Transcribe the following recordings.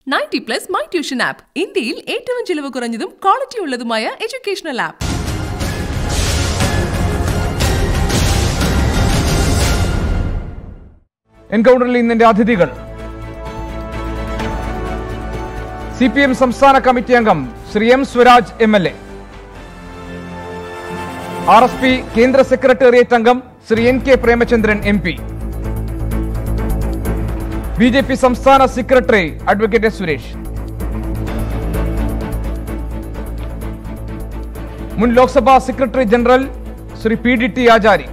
Ninety plus my tuition app ഇന്ത്യയിൽ ഏറ്റവും ചിലവ് കുറഞ്ഞതും ക്വാളിറ്റി ഉള്ളതുമായ എഡ്യൂക്കേഷണൽ ആപ്പ് എൻകൗണ്ടറിൽ ഇന്നിന്റെ അതിഥികൾ സി പി എം സംസ്ഥാന കമ്മിറ്റി അംഗം Shri M Swaraj M L A R S P കേന്ദ്ര സെക്രട്ടേറിയറ്റ് അംഗം Shri N K Premachandran M P B J P സംസ്ഥാന സെക്രട്ടറി അഡ്വക്കേറ്റ് എസ് സുരേഷ് മുൻ Lok Sabha secretary general Shri P D T Achari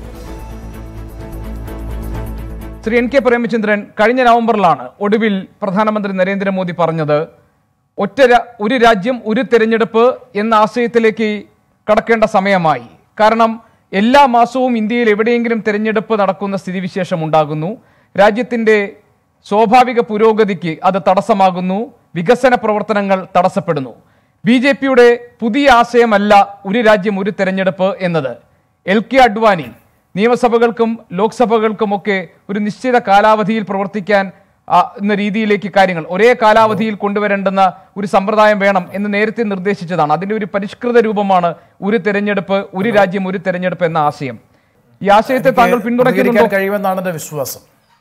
Shri N K Premachandran കഴിഞ്ഞ നവംബറിലാണ് ഒടുവിൽ പ്രധാനമന്ത്രി നരേന്ദ്രമോദി പറഞ്ഞത് ഒറ്റ രാ- ഒരു രാജ്യം ഒരു തെരഞ്ഞെടുപ്പ് എന്ന ആശയത്തിലേക്ക് കടക്കേണ്ട സമയമായി കാരണം എല്ലാ മാസവും ഇന്ത്യയിൽ എവിടെയെങ്കിലും തെരഞ്ഞെടുപ്പ് നടക്കുന്ന സ്ഥിതിവിശേഷം ഉണ്ടാകുന്നു രാജ്യത്തിന്റെ സ്വാഭാവിക പുരോഗതിക്ക് അത് തടസ്സമാകുന്നു വികസന പ്രവർത്തനങ്ങൾ തടസ്സപ്പെടുന്നു ബി ജെ പിയുടെ പുതിയ ആശയമല്ല ഒരു രാജ്യം ഒരു തെരഞ്ഞെടുപ്പ് എന്നത് എൽ കെ അഡ്വാനി നിയമസഭകൾക്കും ലോക്സഭകൾക്കുമൊക്കെ ഒരു നിശ്ചിത കാലാവധിയിൽ പ്രവർത്തിക്കാൻ ആ, എന്ന രീതിയിലേക്ക് കാര്യങ്ങൾ ഒരേ കാലാവധിയിൽ കൊണ്ടുവരേണ്ടുന്ന ഒരു സമ്പ്രദായം വേണം എന്ന് നേരത്തെ നിർദ്ദേശിച്ചതാണ് അതിന്റെ ഒരു പരിഷ്കൃത രൂപമാണ് ഒരു തെരഞ്ഞെടുപ്പ് ഒരു രാജ്യം ഒരു തെരഞ്ഞെടുപ്പ് എന്ന ആശയം ഈ ആശയത്തെ താങ്കൾ എനിക്ക് പിന്തുണയ്ക്കുന്നുണ്ടോ പ്രതികരിക്കാൻ കഴിയുമെന്നാണ് എന്റെ വിശ്വാസം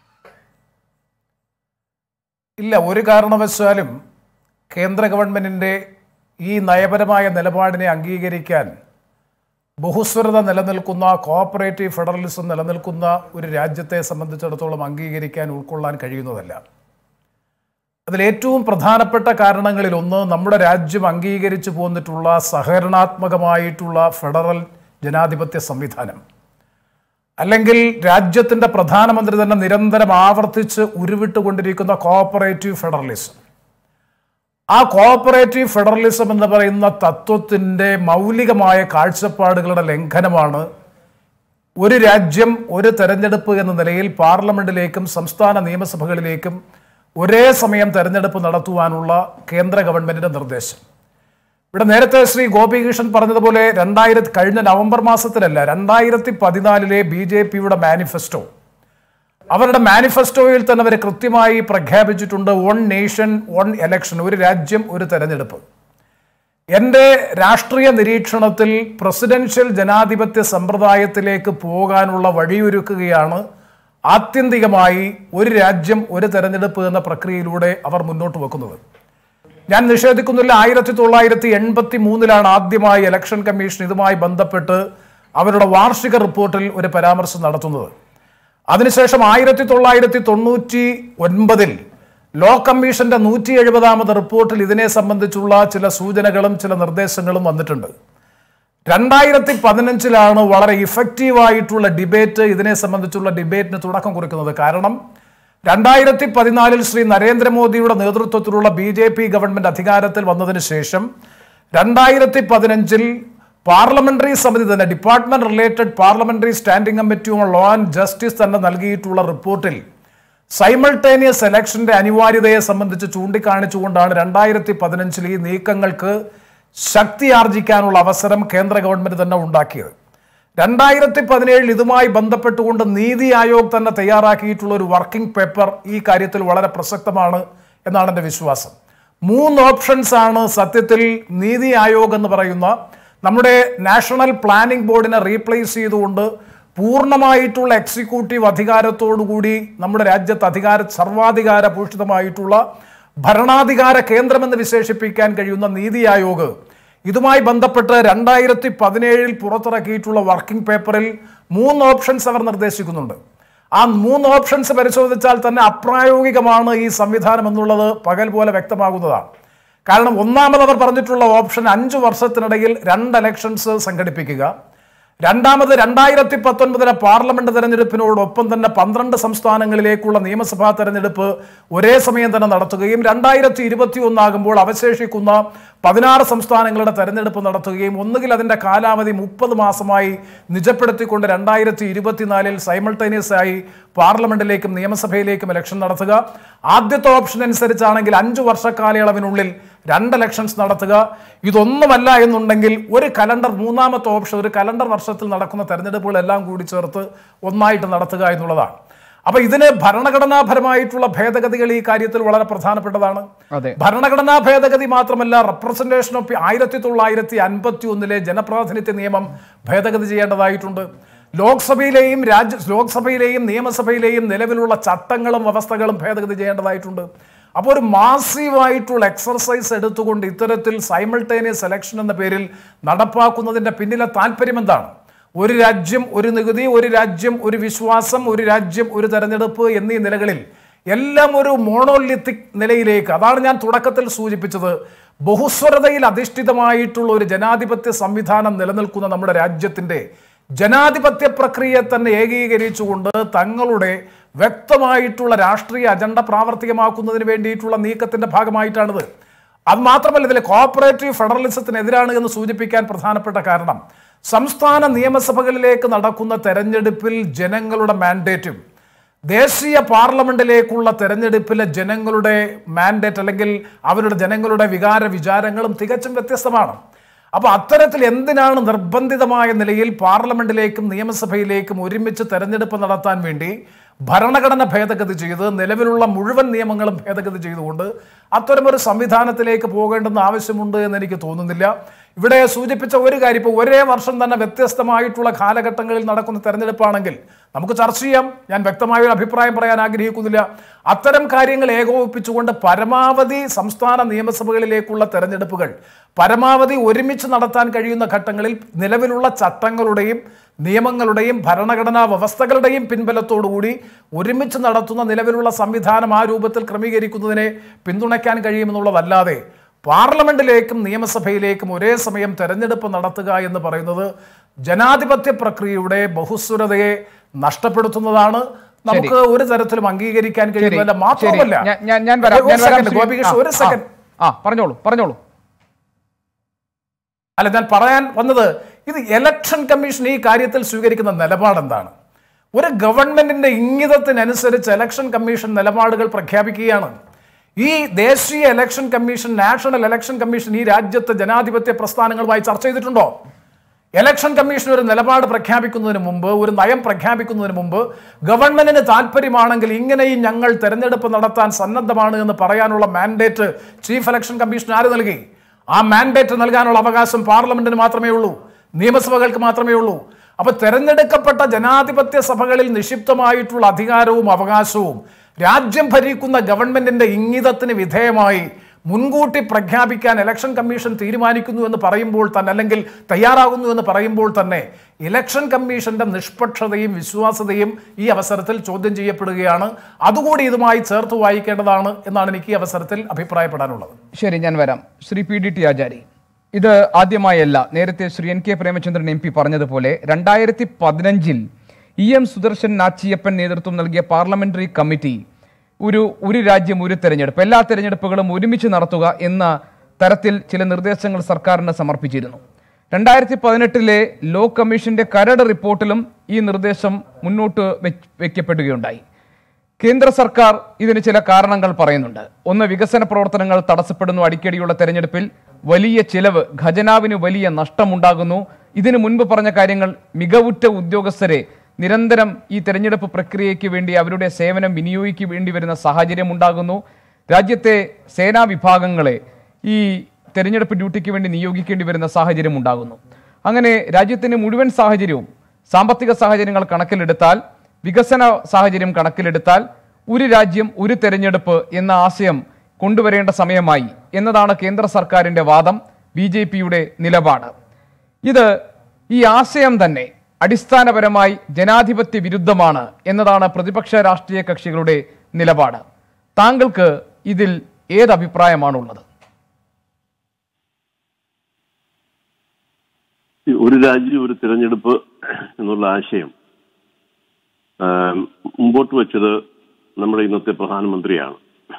ഇല്ല ഒരു കാരണവശാലും കേന്ദ്ര ഗവൺമെന്റിന്റെ ഈ നയപരമായ നിലപാടിനെ അംഗീകരിക്കാൻ ബഹുസ്വരത നിലനിൽക്കുന്ന കോഓപ്പറേറ്റീവ് ഫെഡറലിസം നിലനിൽക്കുന്ന ഒരു രാജ്യത്തെ സംബന്ധിച്ചിടത്തോളം അംഗീകരിക്കാൻ ഉൾക്കൊള്ളാൻ കഴിയുന്നതല്ല അതിൽ ഏറ്റവും പ്രധാനപ്പെട്ട കാരണങ്ങളിൽ ഒന്ന് നമ്മുടെ രാജ്യം അംഗീകരിച്ചു പോന്നിട്ടുള്ള സഹകരണാത്മകമായിട്ടുള്ള ഫെഡറൽ ജനാധിപത്യ സംവിധാനം അല്ലെങ്കിൽ രാജ്യത്തിന്റെ പ്രധാനമന്ത്രി തന്നെ നിരന്തരം ആവർത്തിച്ച് ഉരുവിട്ടുകൊണ്ടിരിക്കുന്ന കോഓപ്പറേറ്റീവ് ഫെഡറലിസം ആ കോഓപ്പറേറ്റീവ് ഫെഡറലിസം എന്ന് പറയുന്ന തത്വത്തിന്റെ മൗലികമായ കാഴ്ചപ്പാടുകളുടെ ലംഘനമാണ് ഒരു രാജ്യം ഒരു തെരഞ്ഞെടുപ്പ് എന്ന നിലയിൽ പാർലമെന്റിലേക്കും സംസ്ഥാന നിയമസഭകളിലേക്കും ഒരേ സമയം തെരഞ്ഞെടുപ്പ് നടത്തുവാനുള്ള കേന്ദ്ര ഗവൺമെന്റിന്റെ നിർദ്ദേശം ഇവിടെ നേരത്തെ ശ്രീ ഗോപികൃഷ്ണൻ പറഞ്ഞതുപോലെ രണ്ടായിരത്തി കഴിഞ്ഞ നവംബർ മാസത്തിലല്ല രണ്ടായിരത്തി പതിനാലിലെ ബി ജെ പിയുടെ മാനിഫെസ്റ്റോ അവരുടെ മാനിഫെസ്റ്റോയിൽ തന്നെ അവർ കൃത്യമായി പ്രഖ്യാപിച്ചിട്ടുണ്ട് വൺ നേഷൻ വൺ എലക്ഷൻ ഒരു രാജ്യം ഒരു തെരഞ്ഞെടുപ്പ് എൻ്റെ രാഷ്ട്രീയ നിരീക്ഷണത്തിൽ പ്രസിഡൻഷ്യൽ ജനാധിപത്യ സമ്പ്രദായത്തിലേക്ക് പോകാനുള്ള വഴിയൊരുക്കുകയാണ് ആത്യന്തികമായി ഒരു രാജ്യം ഒരു തെരഞ്ഞെടുപ്പ് എന്ന പ്രക്രിയയിലൂടെ അവർ മുന്നോട്ട് വെക്കുന്നത് ഞാൻ നിഷേധിക്കുന്നില്ല ആയിരത്തി തൊള്ളായിരത്തി എൺപത്തി മൂന്നിലാണ് ആദ്യമായി ഇലക്ഷൻ കമ്മീഷൻ ഇതുമായി ബന്ധപ്പെട്ട് അവരുടെ വാർഷിക റിപ്പോർട്ടിൽ ഒരു പരാമർശം നടത്തുന്നത് അതിനുശേഷം ആയിരത്തി തൊള്ളായിരത്തി തൊണ്ണൂറ്റി ഒൻപതിൽ ലോ കമ്മീഷന്റെ നൂറ്റി എഴുപതാമത് റിപ്പോർട്ടിൽ ഇതിനെ സംബന്ധിച്ചുള്ള ചില സൂചനകളും ചില നിർദ്ദേശങ്ങളും വന്നിട്ടുണ്ട് രണ്ടായിരത്തി പതിനഞ്ചിലാണ് വളരെ ഇഫക്റ്റീവായിട്ടുള്ള ഡിബേറ്റ് ഇതിനെ സംബന്ധിച്ചുള്ള ഡിബേറ്റിന് തുടക്കം കുറിക്കുന്നത് കാരണം രണ്ടായിരത്തി പതിനാലിൽ ശ്രീ നരേന്ദ്രമോദിയുടെ നേതൃത്വത്തിലുള്ള ബി ജെ പി ഗവൺമെന്റ് അധികാരത്തിൽ വന്നതിന് ശേഷം രണ്ടായിരത്തി പതിനഞ്ചിൽ പാർലമെന്ററി സമിതി തന്നെ department related parliamentary standing committee on law and justice തന്നെ നൽകിയിട്ടുള്ള റിപ്പോർട്ടിൽ സൈമൾട്ടേനിയസ് ഇലക്ഷന്റെ അനിവാര്യതയെ സംബന്ധിച്ച് ചൂണ്ടിക്കാണിച്ചുകൊണ്ടാണ് രണ്ടായിരത്തി പതിനഞ്ചിൽ ഈ നീക്കങ്ങൾക്ക് ശക്തി ആർജിക്കാനുള്ള അവസരം കേന്ദ്ര ഗവൺമെന്റ് തന്നെ ഉണ്ടാക്കിയത് രണ്ടായിരത്തി പതിനേഴിൽ ഇതുമായി ബന്ധപ്പെട്ടുകൊണ്ട് നീതി ആയോഗ് തന്നെ തയ്യാറാക്കിയിട്ടുള്ള ഒരു വർക്കിംഗ് പേപ്പർ ഈ കാര്യത്തിൽ വളരെ പ്രസക്തമാണ് എന്നാണ് എൻ്റെ വിശ്വാസം മൂന്ന് ഓപ്ഷൻസ് ആണ് സത്യത്തിൽ നീതി ആയോഗ് എന്ന് പറയുന്ന നമ്മുടെ നാഷണൽ പ്ലാനിംഗ് ബോർഡിനെ റീപ്ലേസ് ചെയ്തുകൊണ്ട് പൂർണ്ണമായിട്ടുള്ള എക്സിക്യൂട്ടീവ് അധികാരത്തോടുകൂടി നമ്മുടെ രാജ്യത്ത് അധികാര സർവാധികാര ഭൂഷിതമായിട്ടുള്ള ഭരണാധികാര കേന്ദ്രമെന്ന് വിശേഷിപ്പിക്കാൻ കഴിയുന്ന നീതി ആയോഗ് ഇതുമായി ബന്ധപ്പെട്ട് രണ്ടായിരത്തി പതിനേഴിൽ പുറത്തിറക്കിയിട്ടുള്ള വർക്കിംഗ് പേപ്പറിൽ മൂന്ന് ഓപ്ഷൻസ് അവർ നിർദ്ദേശിക്കുന്നുണ്ട് ആ മൂന്ന് ഓപ്ഷൻസ് പരിശോധിച്ചാൽ തന്നെ അപ്രായോഗികമാണ് ഈ സംവിധാനം എന്നുള്ളത് പകൽ പോലെ വ്യക്തമാകുന്നതാണ് കാരണം ഒന്നാമത് അവർ പറഞ്ഞിട്ടുള്ള ഓപ്ഷൻ അഞ്ച് വർഷത്തിനിടയിൽ രണ്ട് ഇലക്ഷൻസ് സംഘടിപ്പിക്കുക രണ്ടാമത് രണ്ടായിരത്തി പത്തൊൻപതിലെ പാർലമെന്റ് തെരഞ്ഞെടുപ്പിനോടൊപ്പം തന്നെ പന്ത്രണ്ട് സംസ്ഥാനങ്ങളിലേക്കുള്ള നിയമസഭാ തെരഞ്ഞെടുപ്പ് ഒരേ സമയം തന്നെ നടത്തുകയും രണ്ടായിരത്തി ഇരുപത്തി ഒന്നാകുമ്പോൾ അവശേഷിക്കുന്ന പതിനാറ് സംസ്ഥാനങ്ങളുടെ തെരഞ്ഞെടുപ്പ് നടത്തുകയും ഒന്നുകിൽ അതിന്റെ കാലാവധി മുപ്പത് മാസമായി നിജപ്പെടുത്തിക്കൊണ്ട് രണ്ടായിരത്തി ഇരുപത്തിനാലിൽ സൈമൾട്ടേനിയസ് ആയി പാർലമെന്റിലേക്കും നിയമസഭയിലേക്കും ഇലക്ഷൻ നടത്തുക ആദ്യത്തെ ഓപ്ഷൻ അനുസരിച്ചാണെങ്കിൽ അഞ്ചു വർഷക്കാലയളവിനുള്ളിൽ രണ്ട് ഇലക്ഷൻസ് നടത്തുക ഇതൊന്നുമല്ല എന്നുണ്ടെങ്കിൽ ഒരു കലണ്ടർ മൂന്നാമത്തെ ഓപ്ഷൻ ഒരു കലണ്ടർ വർഷത്തിൽ നടക്കുന്ന തെരഞ്ഞെടുപ്പുകളെല്ലാം കൂടി ചേർത്ത് ഒന്നായിട്ട് നടത്തുക എന്നുള്ളതാണ് അപ്പൊ ഇതിന് ഭരണഘടനാപരമായിട്ടുള്ള ഭേദഗതികൾ ഈ കാര്യത്തിൽ വളരെ പ്രധാനപ്പെട്ടതാണ് അതെ ഭരണഘടനാ ഭേദഗതി മാത്രമല്ല റെപ്രസെന്റേഷൻ ഓഫ് ആയിരത്തി തൊള്ളായിരത്തി അൻപത്തി ഒന്നിലെ ജനപ്രാതിനിധ്യ നിയമം ഭേദഗതി ചെയ്യേണ്ടതായിട്ടുണ്ട് ലോക്സഭയിലെയും രാജ്യ ലോക്സഭയിലെയും നിയമസഭയിലെയും നിലവിലുള്ള ചട്ടങ്ങളും വ്യവസ്ഥകളും ഭേദഗതി ചെയ്യേണ്ടതായിട്ടുണ്ട് അപ്പോൾ ഒരു മാസീവായിട്ടുള്ള എക്സർസൈസ് എടുത്തുകൊണ്ട് ഇത്തരത്തിൽ സൈമിൾട്ടേനിയസ് എലക്ഷൻ എന്ന പേരിൽ നടപ്പാക്കുന്നതിന്റെ പിന്നിലെ താല്പര്യം എന്താണ് ഒരു രാജ്യം ഒരു നികുതി ഒരു രാജ്യം ഒരു വിശ്വാസം ഒരു രാജ്യം ഒരു തെരഞ്ഞെടുപ്പ് എന്നീ നിലകളിൽ എല്ലാം ഒരു മോണോലിത്തിക് നിലയിലേക്ക് അതാണ് ഞാൻ തുടക്കത്തിൽ സൂചിപ്പിച്ചത് ബഹുസ്വരതയിൽ അധിഷ്ഠിതമായിട്ടുള്ള ഒരു ജനാധിപത്യ സംവിധാനം നിലനിൽക്കുന്ന നമ്മുടെ രാജ്യത്തിന്റെ ജനാധിപത്യ പ്രക്രിയയെ തന്നെ ഏകീകരിച്ചുകൊണ്ട് തങ്ങളുടെ വ്യക്തമായിട്ടുള്ള രാഷ്ട്രീയ അജണ്ട പ്രാവർത്തികമാക്കുന്നതിന് വേണ്ടിയിട്ടുള്ള നീക്കത്തിന്റെ ഭാഗമായിട്ടാണിത് അത് മാത്രമല്ല ഇതിലെ കോപ്പറേറ്റീവ് ഫെഡറലിസത്തിനെതിരാണ് എന്ന് സൂചിപ്പിക്കാൻ പ്രധാനപ്പെട്ട കാരണം സംസ്ഥാന നിയമസഭകളിലേക്ക് നടക്കുന്ന തെരഞ്ഞെടുപ്പിൽ ജനങ്ങളുടെ മാൻഡേറ്റും ദേശീയ പാർലമെന്റിലേക്കുള്ള തെരഞ്ഞെടുപ്പിലെ ജനങ്ങളുടെ മാൻഡേറ്റ് അല്ലെങ്കിൽ അവരുടെ ജനങ്ങളുടെ വികാര വിചാരങ്ങളും തികച്ചും വ്യത്യസ്തമാണ് അപ്പോൾ അത്തരത്തിൽ എന്തിനാണ് നിർബന്ധിതമായ നിലയിൽ പാർലമെന്റിലേക്കും നിയമസഭയിലേക്കും ഒരുമിച്ച് തെരഞ്ഞെടുപ്പ് നടത്താൻ വേണ്ടി ഭരണഘടന ഭേദഗതി ചെയ്ത് നിലവിലുള്ള മുഴുവൻ നിയമങ്ങളും ഭേദഗതി ചെയ്തുകൊണ്ട് അത്തരമൊരു സംവിധാനത്തിലേക്ക് പോകേണ്ടെന്ന് ആവശ്യമുണ്ട് എന്ന് എനിക്ക് തോന്നുന്നില്ല ഇവിടെ സൂചിപ്പിച്ച ഒരു കാര്യം ഇപ്പോൾ ഒരേ വർഷം തന്നെ വ്യത്യസ്തമായിട്ടുള്ള കാലഘട്ടങ്ങളിൽ നടക്കുന്ന തെരഞ്ഞെടുപ്പാണെങ്കിൽ നമുക്ക് ചർച്ച ചെയ്യാം ഞാൻ വ്യക്തമായ ഒരു അഭിപ്രായം പറയാൻ ആഗ്രഹിക്കുന്നില്ല അത്തരം കാര്യങ്ങൾ ഏകോപിപ്പിച്ചുകൊണ്ട് പരമാവധി സംസ്ഥാന നിയമസഭകളിലേക്കുള്ള തെരഞ്ഞെടുപ്പുകൾ പരമാവധി ഒരുമിച്ച് നടത്താൻ കഴിയുന്ന ഘട്ടങ്ങളിൽ നിലവിലുള്ള ചട്ടങ്ങളുടെയും നിയമങ്ങളുടെയും ഭരണഘടനാ വ്യവസ്ഥകളുടെയും പിൻബലത്തോടുകൂടി ഒരുമിച്ച് നടത്തുന്ന നിലവിലുള്ള സംവിധാനം ആ രൂപത്തിൽ ക്രമീകരിക്കുന്നതിനെ പിന്തുണയ്ക്കാൻ കഴിയുമെന്നുള്ളതല്ലാതെ പാർലമെന്റിലേക്കും നിയമസഭയിലേക്കും ഒരേ സമയം തെരഞ്ഞെടുപ്പ് നടത്തുക എന്ന് പറയുന്നത് ജനാധിപത്യ പ്രക്രിയയുടെ ബഹുസ്വരതയെ നഷ്ടപ്പെടുത്തുന്നതാണ് നമുക്ക് ഒരു തരത്തിലും അംഗീകരിക്കാൻ ശരി കഴിയുന്നില്ല ശരി മാത്രമല്ല ഞാൻ- ഞാൻ ഞാൻ വരാം ഒരു ഞാൻ വരാം second, ശ്രീ- ഗോപികൃഷ്ണൻ, ഒരു ആ, സെക്കൻഡ് ആ പറഞ്ഞോളൂ പറഞ്ഞോളൂ അല്ല ഞാൻ പറയാൻ വന്നത് ഇത് ഇലക്ഷൻ കമ്മീഷൻ ഈ കാര്യത്തിൽ സ്വീകരിക്കുന്ന നിലപാട് എന്താണ് ഒരു ഗവൺമെന്റിന്റെ ഇംഗിതത്തിനനുസരിച്ച് ഇലക്ഷൻ കമ്മീഷൻ നിലപാടുകൾ പ്രഖ്യാപിക്കുകയാണ് ഈ ദേശീയ election commission national election commission ഈ രാജ്യത്തെ ജനാധിപത്യ പ്രസ്ഥാനങ്ങളുമായി ചർച്ച ചെയ്തിട്ടുണ്ടോ ഇലക്ഷൻ കമ്മീഷൻ ഒരു നിലപാട് പ്രഖ്യാപിക്കുന്നതിന് മുമ്പ് ഒരു നയം പ്രഖ്യാപിക്കുന്നതിന് മുമ്പ് ഗവൺമെന്റിന് താല്പര്യമാണെങ്കിൽ ഇങ്ങനെയും ഞങ്ങൾ തെരഞ്ഞെടുപ്പ് നടത്താൻ സന്നദ്ധമാണ് എന്ന് പറയാനുള്ള മാൻഡേറ്റ് ചീഫ് ഇലക്ഷൻ കമ്മീഷൻ ആര് നൽകി ആ മാൻഡേറ്റ് നൽകാനുള്ള അവകാശം പാർലമെന്റിന് മാത്രമേ ഉള്ളൂ നിയമസഭകൾക്ക് മാത്രമേ ഉള്ളൂ അപ്പൊ തെരഞ്ഞെടുക്കപ്പെട്ട ജനാധിപത്യ സഭകളിൽ നിക്ഷിപ്തമായിട്ടുള്ള അധികാരവും അവകാശവും രാജ്യം ഭരിക്കുന്ന ഗവൺമെന്റിന്റെ ഇംഗിതത്തിന് വിധേയമായി മുൻകൂട്ടി പ്രഖ്യാപിക്കാൻ ഇലക്ഷൻ കമ്മീഷൻ തീരുമാനിക്കുന്നു എന്ന് പറയുമ്പോൾ തന്നെ അല്ലെങ്കിൽ തയ്യാറാകുന്നു എന്ന് പറയുമ്പോൾ തന്നെ ഇലക്ഷൻ കമ്മീഷന്റെ നിഷ്പക്ഷതയും വിശ്വാസതയും ഈ അവസരത്തിൽ ചോദ്യം ചെയ്യപ്പെടുകയാണ് അതുകൂടി ഇതുമായി ചേർത്ത് വായിക്കേണ്ടതാണ് എന്നാണ് എനിക്ക് ഈ അവസരത്തിൽ അഭിപ്രായപ്പെടാനുള്ളത് ശരി ഞാൻ വരാം Shri P D T Achari ഇത് ആദ്യമായല്ല നേരത്തെ Shri N K Premachandran M P പറഞ്ഞതുപോലെ രണ്ടായിരത്തി പതിനഞ്ചിൽ ഇ എം സുദർശൻ നാച്ചിയപ്പൻ നേതൃത്വം നൽകിയ പാർലമെന്ററി കമ്മിറ്റി ഒരു ഒരു രാജ്യം ഒരു തെരഞ്ഞെടുപ്പ് എല്ലാ തെരഞ്ഞെടുപ്പുകളും ഒരുമിച്ച് നടത്തുക എന്ന തരത്തിൽ ചില നിർദ്ദേശങ്ങൾ സർക്കാരിന് സമർപ്പിച്ചിരുന്നു രണ്ടായിരത്തി പതിനെട്ടിലെ ലോ കമ്മീഷന്റെ കരട് റിപ്പോർട്ടിലും ഈ നിർദ്ദേശം മുന്നോട്ട് വെച്ച് വെക്കപ്പെടുകയുണ്ടായി കേന്ദ്ര സർക്കാർ ഇതിന് ചില കാരണങ്ങൾ പറയുന്നുണ്ട് ഒന്ന് വികസന പ്രവർത്തനങ്ങൾ തടസ്സപ്പെടുന്നു അടിക്കടിയുള്ള തെരഞ്ഞെടുപ്പിൽ വലിയ ചിലവ് ഖജനാവിന് വലിയ നഷ്ടമുണ്ടാകുന്നു ഇതിനു മുൻപ് പറഞ്ഞ കാര്യങ്ങൾ മികവുറ്റ ഉദ്യോഗസ്ഥരെ നിരന്തരം ഈ തെരഞ്ഞെടുപ്പ് പ്രക്രിയയ്ക്ക് വേണ്ടി അവരുടെ സേവനം വിനിയോഗിക്ക് വേണ്ടി വരുന്ന സാഹചര്യം ഉണ്ടാകുന്നു രാജ്യത്തെ സേനാ വിഭാഗങ്ങളെ ഈ തെരഞ്ഞെടുപ്പ് ഡ്യൂട്ടിക്ക് വേണ്ടി നിയോഗിക്കേണ്ടി വരുന്ന സാഹചര്യം ഉണ്ടാകുന്നു അങ്ങനെ രാജ്യത്തിന്റെ മുഴുവൻ സാഹചര്യവും സാമ്പത്തിക സാഹചര്യങ്ങൾ കണക്കിലെടുത്താൽ വികസന സാഹചര്യം കണക്കിലെടുത്താൽ ഒരു രാജ്യം ഒരു തെരഞ്ഞെടുപ്പ് എന്ന ആശയം കൊണ്ടുവരേണ്ട സമയമായി എന്നതാണ് കേന്ദ്ര സർക്കാരിന്റെ വാദം ബി ജെ പിയുടെ നിലപാട് ഇത് ഈ ആശയം തന്നെ അടിസ്ഥാനപരമായി ജനാധിപത്യ വിരുദ്ധമാണ് എന്നതാണ് പ്രതിപക്ഷ രാഷ്ട്രീയ കക്ഷികളുടെ നിലപാട് താങ്കൾക്ക് ഇതിൽ ഏത് അഭിപ്രായമാണുള്ളത് ഈ ഒരു രാജ്യം ഒരു തിരഞ്ഞെടുപ്പ് എന്നുള്ള ആശയം ആ, മുമ്പോട്ട് വെച്ചത് നമ്മുടെ ഇന്നത്തെ പ്രധാനമന്ത്രിയാണ്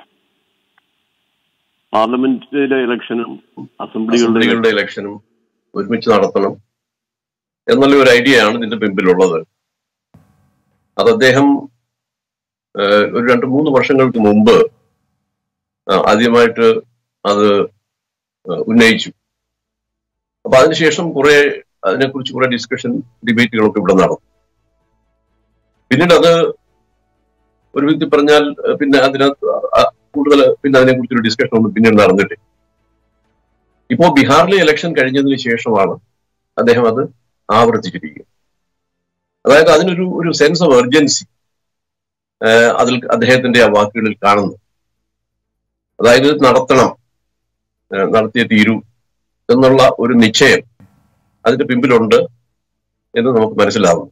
പാർലമെന്റിലെ ഇലക്ഷനും അസംബ്ലികളുടെ അസംബ്ലികളുടെ ഇലക്ഷനും ഒരുമിച്ച് നടത്തണം എന്നുള്ള ഒരു ഐഡിയ ആണ് ഇതിന്റെ പിമ്പിലുള്ളത് അത് അദ്ദേഹം ഏഹ്, ഒരു രണ്ട് മൂന്ന് വർഷങ്ങൾക്ക് മുമ്പ് ആ, ആദ്യമായിട്ട് അത് ഏഹ്, ഉന്നയിച്ചു അപ്പൊ അതിനുശേഷം കുറെ അതിനെക്കുറിച്ച് കുറെ ഡിസ്കഷൻ ഡിബേറ്റുകളൊക്കെ ഇവിടെ നടന്നു പിന്നീട് അത് ഒരു വ്യക്തി പറഞ്ഞാൽ ഏഹ്, പിന്നെ അതിനകത്ത് ആ- കൂടുതൽ പിന്നെ അതിനെ കുറിച്ചൊരു ഡിസ്കഷൻ ഒന്നും പിന്നീട് നടന്നിട്ട് ഇപ്പോ ബീഹാറിലെ ഇലക്ഷൻ കഴിഞ്ഞതിന് ശേഷമാണ് അദ്ദേഹം അത് ആവർത്തിച്ചിരിക്കുന്നത് അതായത് അതിനൊരു ഒരു സെൻസ് ഓഫ് എർജൻസി അതിൽ അദ്ദേഹത്തിന്റെ ആ വാക്കുകളിൽ കാണുന്നു അതായത് ഇത് നടത്തണം ഏഹ്, നടത്തിയേ തീരൂ എന്നുള്ള ഒരു നിശ്ചയം അതിന്റെ പിമ്പിലുണ്ട് എന്ന് നമുക്ക് മനസ്സിലാവും